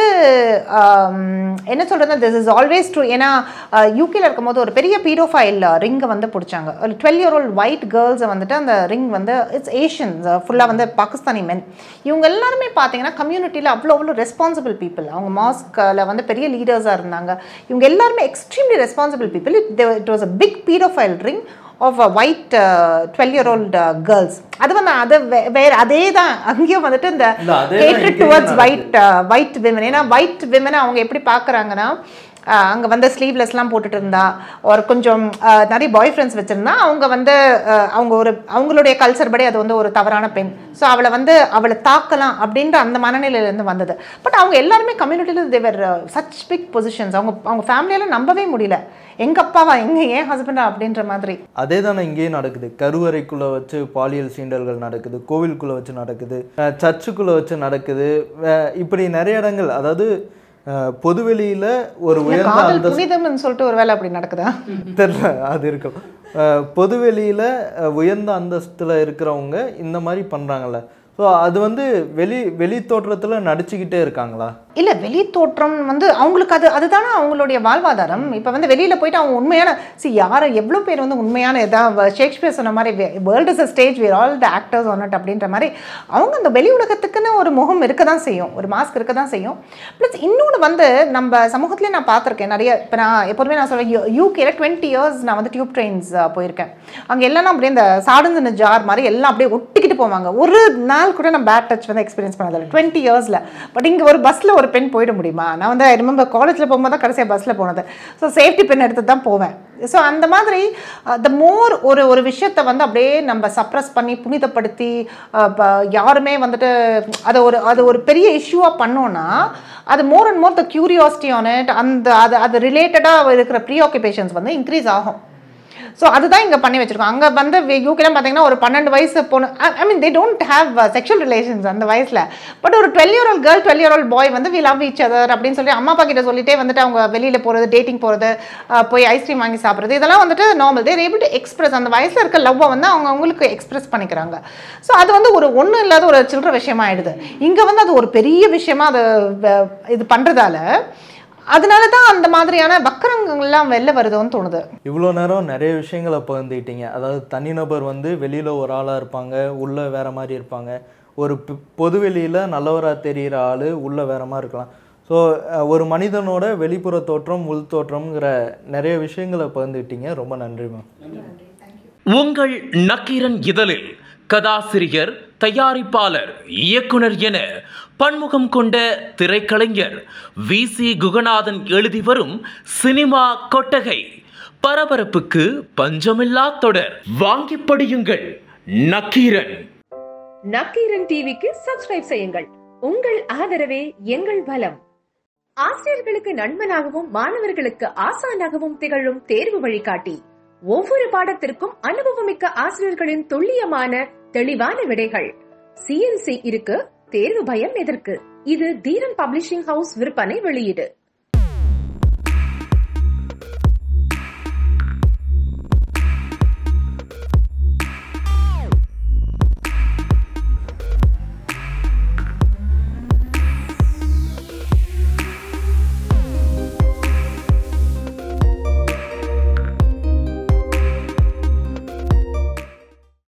ஆம், என்ன சொல்கிறது திஸ் இஸ் ஆல்வேஸ் ட்ரூ ஏன்னா யூகேல இருக்கும்போது ஒரு பெரிய பீரோஃபைல் ரிங்கை வந்து பிடிச்சாங்க ஒரு டுவெல் இயர் ஓல்ட் ஒயிட் கேர்ள்ஸை வந்துட்டு அந்த ரிங் வந்து இட்ஸ் ஏஷியன்ஸ் ஃபுல்லாக வந்து பாகிஸ்தானி மென் இவங்க எல்லாருமே பார்த்தீங்கன்னா கம்யூனிட்டியில் அவ்வளோ அவ்வளோ ரெஸ்பான்சிபிள் பீப்புள் அவங்க மாஸ்கில் வந்து பெரிய லீடர்ஸாக இருந்தாங்க இவங்க எல்லாருமே extremely responsible people it it was a big profile ring of white twelve year old girls அது வந்து அது வே- வேற அதே தான் அங்கேயும் வந்துட்டு இந்த இல்ல, அதே தான் ஹேட்ரட் இங்கேயும் டுவர்ட்ஸ் நடக்குது. ஒயிட் ஒயிட் விமன் ஏன்னா ஒயிட் விமனை அவங்க எப்படி பார்க்குறாங்கன்னா அங்கே வந்து ஸ்லீவ்லெஸ்லாம் போட்டுட்டு இருந்தா ஒரு கொஞ்சம் அஹ், நிறைய பாய் ஃப்ரெண்ட்ஸ் வச்சுருந்தா அவங்க வந்து அஹ், அவங்க ஒரு அவங்களுடைய கல்ச்சர் படி அது வந்து ஒரு தவறான பெண் ஸோ அவளை வந்து அவளை தாக்கலாம் அப்படின்ற அந்த மனநிலையிலேருந்து வந்தது பட் அவங்க எல்லாருமே கம்யூனிட்டியில் தேவர் சச் பிக் பொசிஷன்ஸ் அவங்க அவங்க ஃபேமிலியால நம்பவே முடியல எங்க அப்பாவா எங்க ஏன் ஹஸ்பண்டா அப்படின்ற மாதிரி அதே தானே இங்கேயும் நடக்குது கருவறைக்குள்ளே வச்சு பாலியல் சீண்டல்கள் நடக்குது கோவிலுக்குள்ளே வச்சு நடக்குது அஹ் சர்ச்சுக்குள்ளே வச்சு நடக்குது வே- இப்படி நிறைய இடங்கள் அதாவது அஹ், பொதுவெளியில ஒரு உயர்ந்த காதல் அந்த புனிதம்னு சொல்லிட்டு ஒரு வேலை அப்படி நடக்குதா தெரியல அது இருக்கும் அஹ், பொதுவெளியில அஹ், உயர்ந்த அந்தஸ்துல இருக்கிறவங்க இந்த மாதிரி பண்றாங்கல்ல ஸோ அது வந்து வெளி வெளி தோற்றத்துல நடிச்சுக்கிட்டே இருக்காங்களா இல்ல வெளி தோற்றம் வந்து அவங்களுக்கு அது அதுதானே அவங்களுடைய வாழ்வாதாரம் இப்போ வந்து வெளியில போயிட்டு அவங்க உண்மையான சி யாரை எவ்வளோ பேர் வந்து உண்மையான இதாக ஷேக்ஸ்பியர் சொன்ன மாதிரி world is a stage where all the actors on it அப்படின்ற மாதிரி அவங்க அந்த வெளி உலகத்துக்குன்னு ஒரு முகம் இருக்க தான் செய்யும் ஒரு மாஸ்க் இருக்க தான் செய்யும் ப்ளஸ் இன்னொன்று வந்து நம்ம சமூகத்திலே நான் பார்த்துருக்கேன் நிறைய இப்போ நான் எப்போதுமே நான் சொல்வேன் யூகேல டுவெண்ட்டி இயர்ஸ் நான் வந்து டியூப் ட்ரெயின்ஸ் போயிருக்கேன் அங்கே எல்லாம் அப்படியே இந்த சாடுந்த ஜார் மாதிரி எல்லாம் அப்படியே ஒட்டிக்கிட்டு போவாங்க ஒரு நாள் கூட நான் பேட் டச் வந்து எக்ஸ்பீரியன்ஸ் பண்ணதில்லை டுவெண்ட்டி இயர்ஸில் பட் இங்கே ஒரு பஸ்ஸில் ஒரு பெண் போயிட முடியுமா நான் வந்து ஐ ரிமெம்பர் காலேஜில் போகும்போது தான் கடைசியாக பஸ்ஸில் போனது ஸோ சேஃப்டி பென் எடுத்து தான் போவேன் ஸோ அந்த மாதிரி த மோர் ஒரு ஒரு விஷயத்தை வந்து அப்படியே நம்ம சப்ரஸ் பண்ணி புனிதப்படுத்தி அஹ், ப- யாருமே வந்துட்டு அதை ஒரு அது ஒரு பெரிய இஷ்யூவாக பண்ணோன்னா அது more and more the curiosity on it அந்த அது அது ரிலேட்டடாக இருக்கிற ப்ரீ ஆக்குபேஷன்ஸ் வந்து இன்க்ரீஸ் ஆகும் ஸோ அதுதான் இங்கே பண்ணி வச்சிருக்கோம் அங்கே வந்து யூகேலாம் பார்த்தீங்கன்னா ஒரு பன்னெண்டு வயசு பொண்ணு I mean they don't have sexual relations அந்த வயசில் பட் ஒரு twelve year old girl twelve year old boy வந்து வி லவ் each other அப்படின்னு சொல்லி அம்மா அப்பா கிட்ட சொல்லிட்டே வந்துட்டு அவங்க வெளியில் போகிறது டேட்டிங் போகிறது போய் ஐஸ்கிரீம் வாங்கி சாப்பிட்றது இதெல்லாம் வந்துட்டு normal they're able to express அந்த வயசில் இருக்க லவ்வை வந்து அவங்க அவங்களுக்கு எக்ஸ்பிரஸ் பண்ணிக்கிறாங்க ஸோ அது வந்து ஒரு ஒன்றும் இல்லாத ஒரு சில்லற விஷயமா ஆயிடுது இங்கே வந்து அது ஒரு பெரிய விஷயமா அது வ- இது பண்ணுறதால அதனால தான் அந்த மாதிரியான வக்கரங்கள்லாம் வெளில வருதோன்னு தோணுது இவ்வளோ நேரம் நிறைய விஷயங்களை பகிர்ந்துக்கிட்டீங்க அதாவது தனிநபர் வந்து வெளியில் ஒரு ஆளாக இருப்பாங்க உள்ளே வேற மாதிரி இருப்பாங்க ஒரு பொ- பொதுவெளியில் நல்லவராக தெரிகிற ஆள் உள்ளே வேற மாதிரி இருக்கலாம் ஸோ ஒரு மனிதனோட வெளிப்புற தோற்றம் உள் தோற்றம்ங்கிற நிறைய விஷயங்களை பகிர்ந்துக்கிட்டீங்க ரொம்ப நன்றி மேம் உங்கள் நக்கீரன் இதழில் கதாசிரியர் தயாரிப்பாளர் இயக்குனர் என பன்முகம் கொண்ட திரைக்கலைஞர் வி சி குகநாதன் எழுதி வரும் சினிமா கொட்டகை பரபரப்புக்கு பஞ்சமில்லா தொடர் வாங்கி படியுங்கள் நக்கீரன் நக்கீரன் டிவிக்கு சப்ஸ்கிரைப் செய்யுங்கள் உங்கள் ஆதரவே எங்கள் பலம் ஆசிரியர்களுக்கு நண்பனாகவும் மாணவர்களுக்கு ஆசானாகவும் திகழும் தேர்வு வழிகாட்டி ஒவ்வொரு பாடத்திற்கும் அனுபவமிக்க ஆசிரியர்களின் துல்லியமான தெளிவான விடைகள் சிஎன்சி இருக்கு தேர்வு பயம் எதற்கு இது தீரன் பப்ளிஷிங் ஹவுஸ் விற்பனை வெளியீடு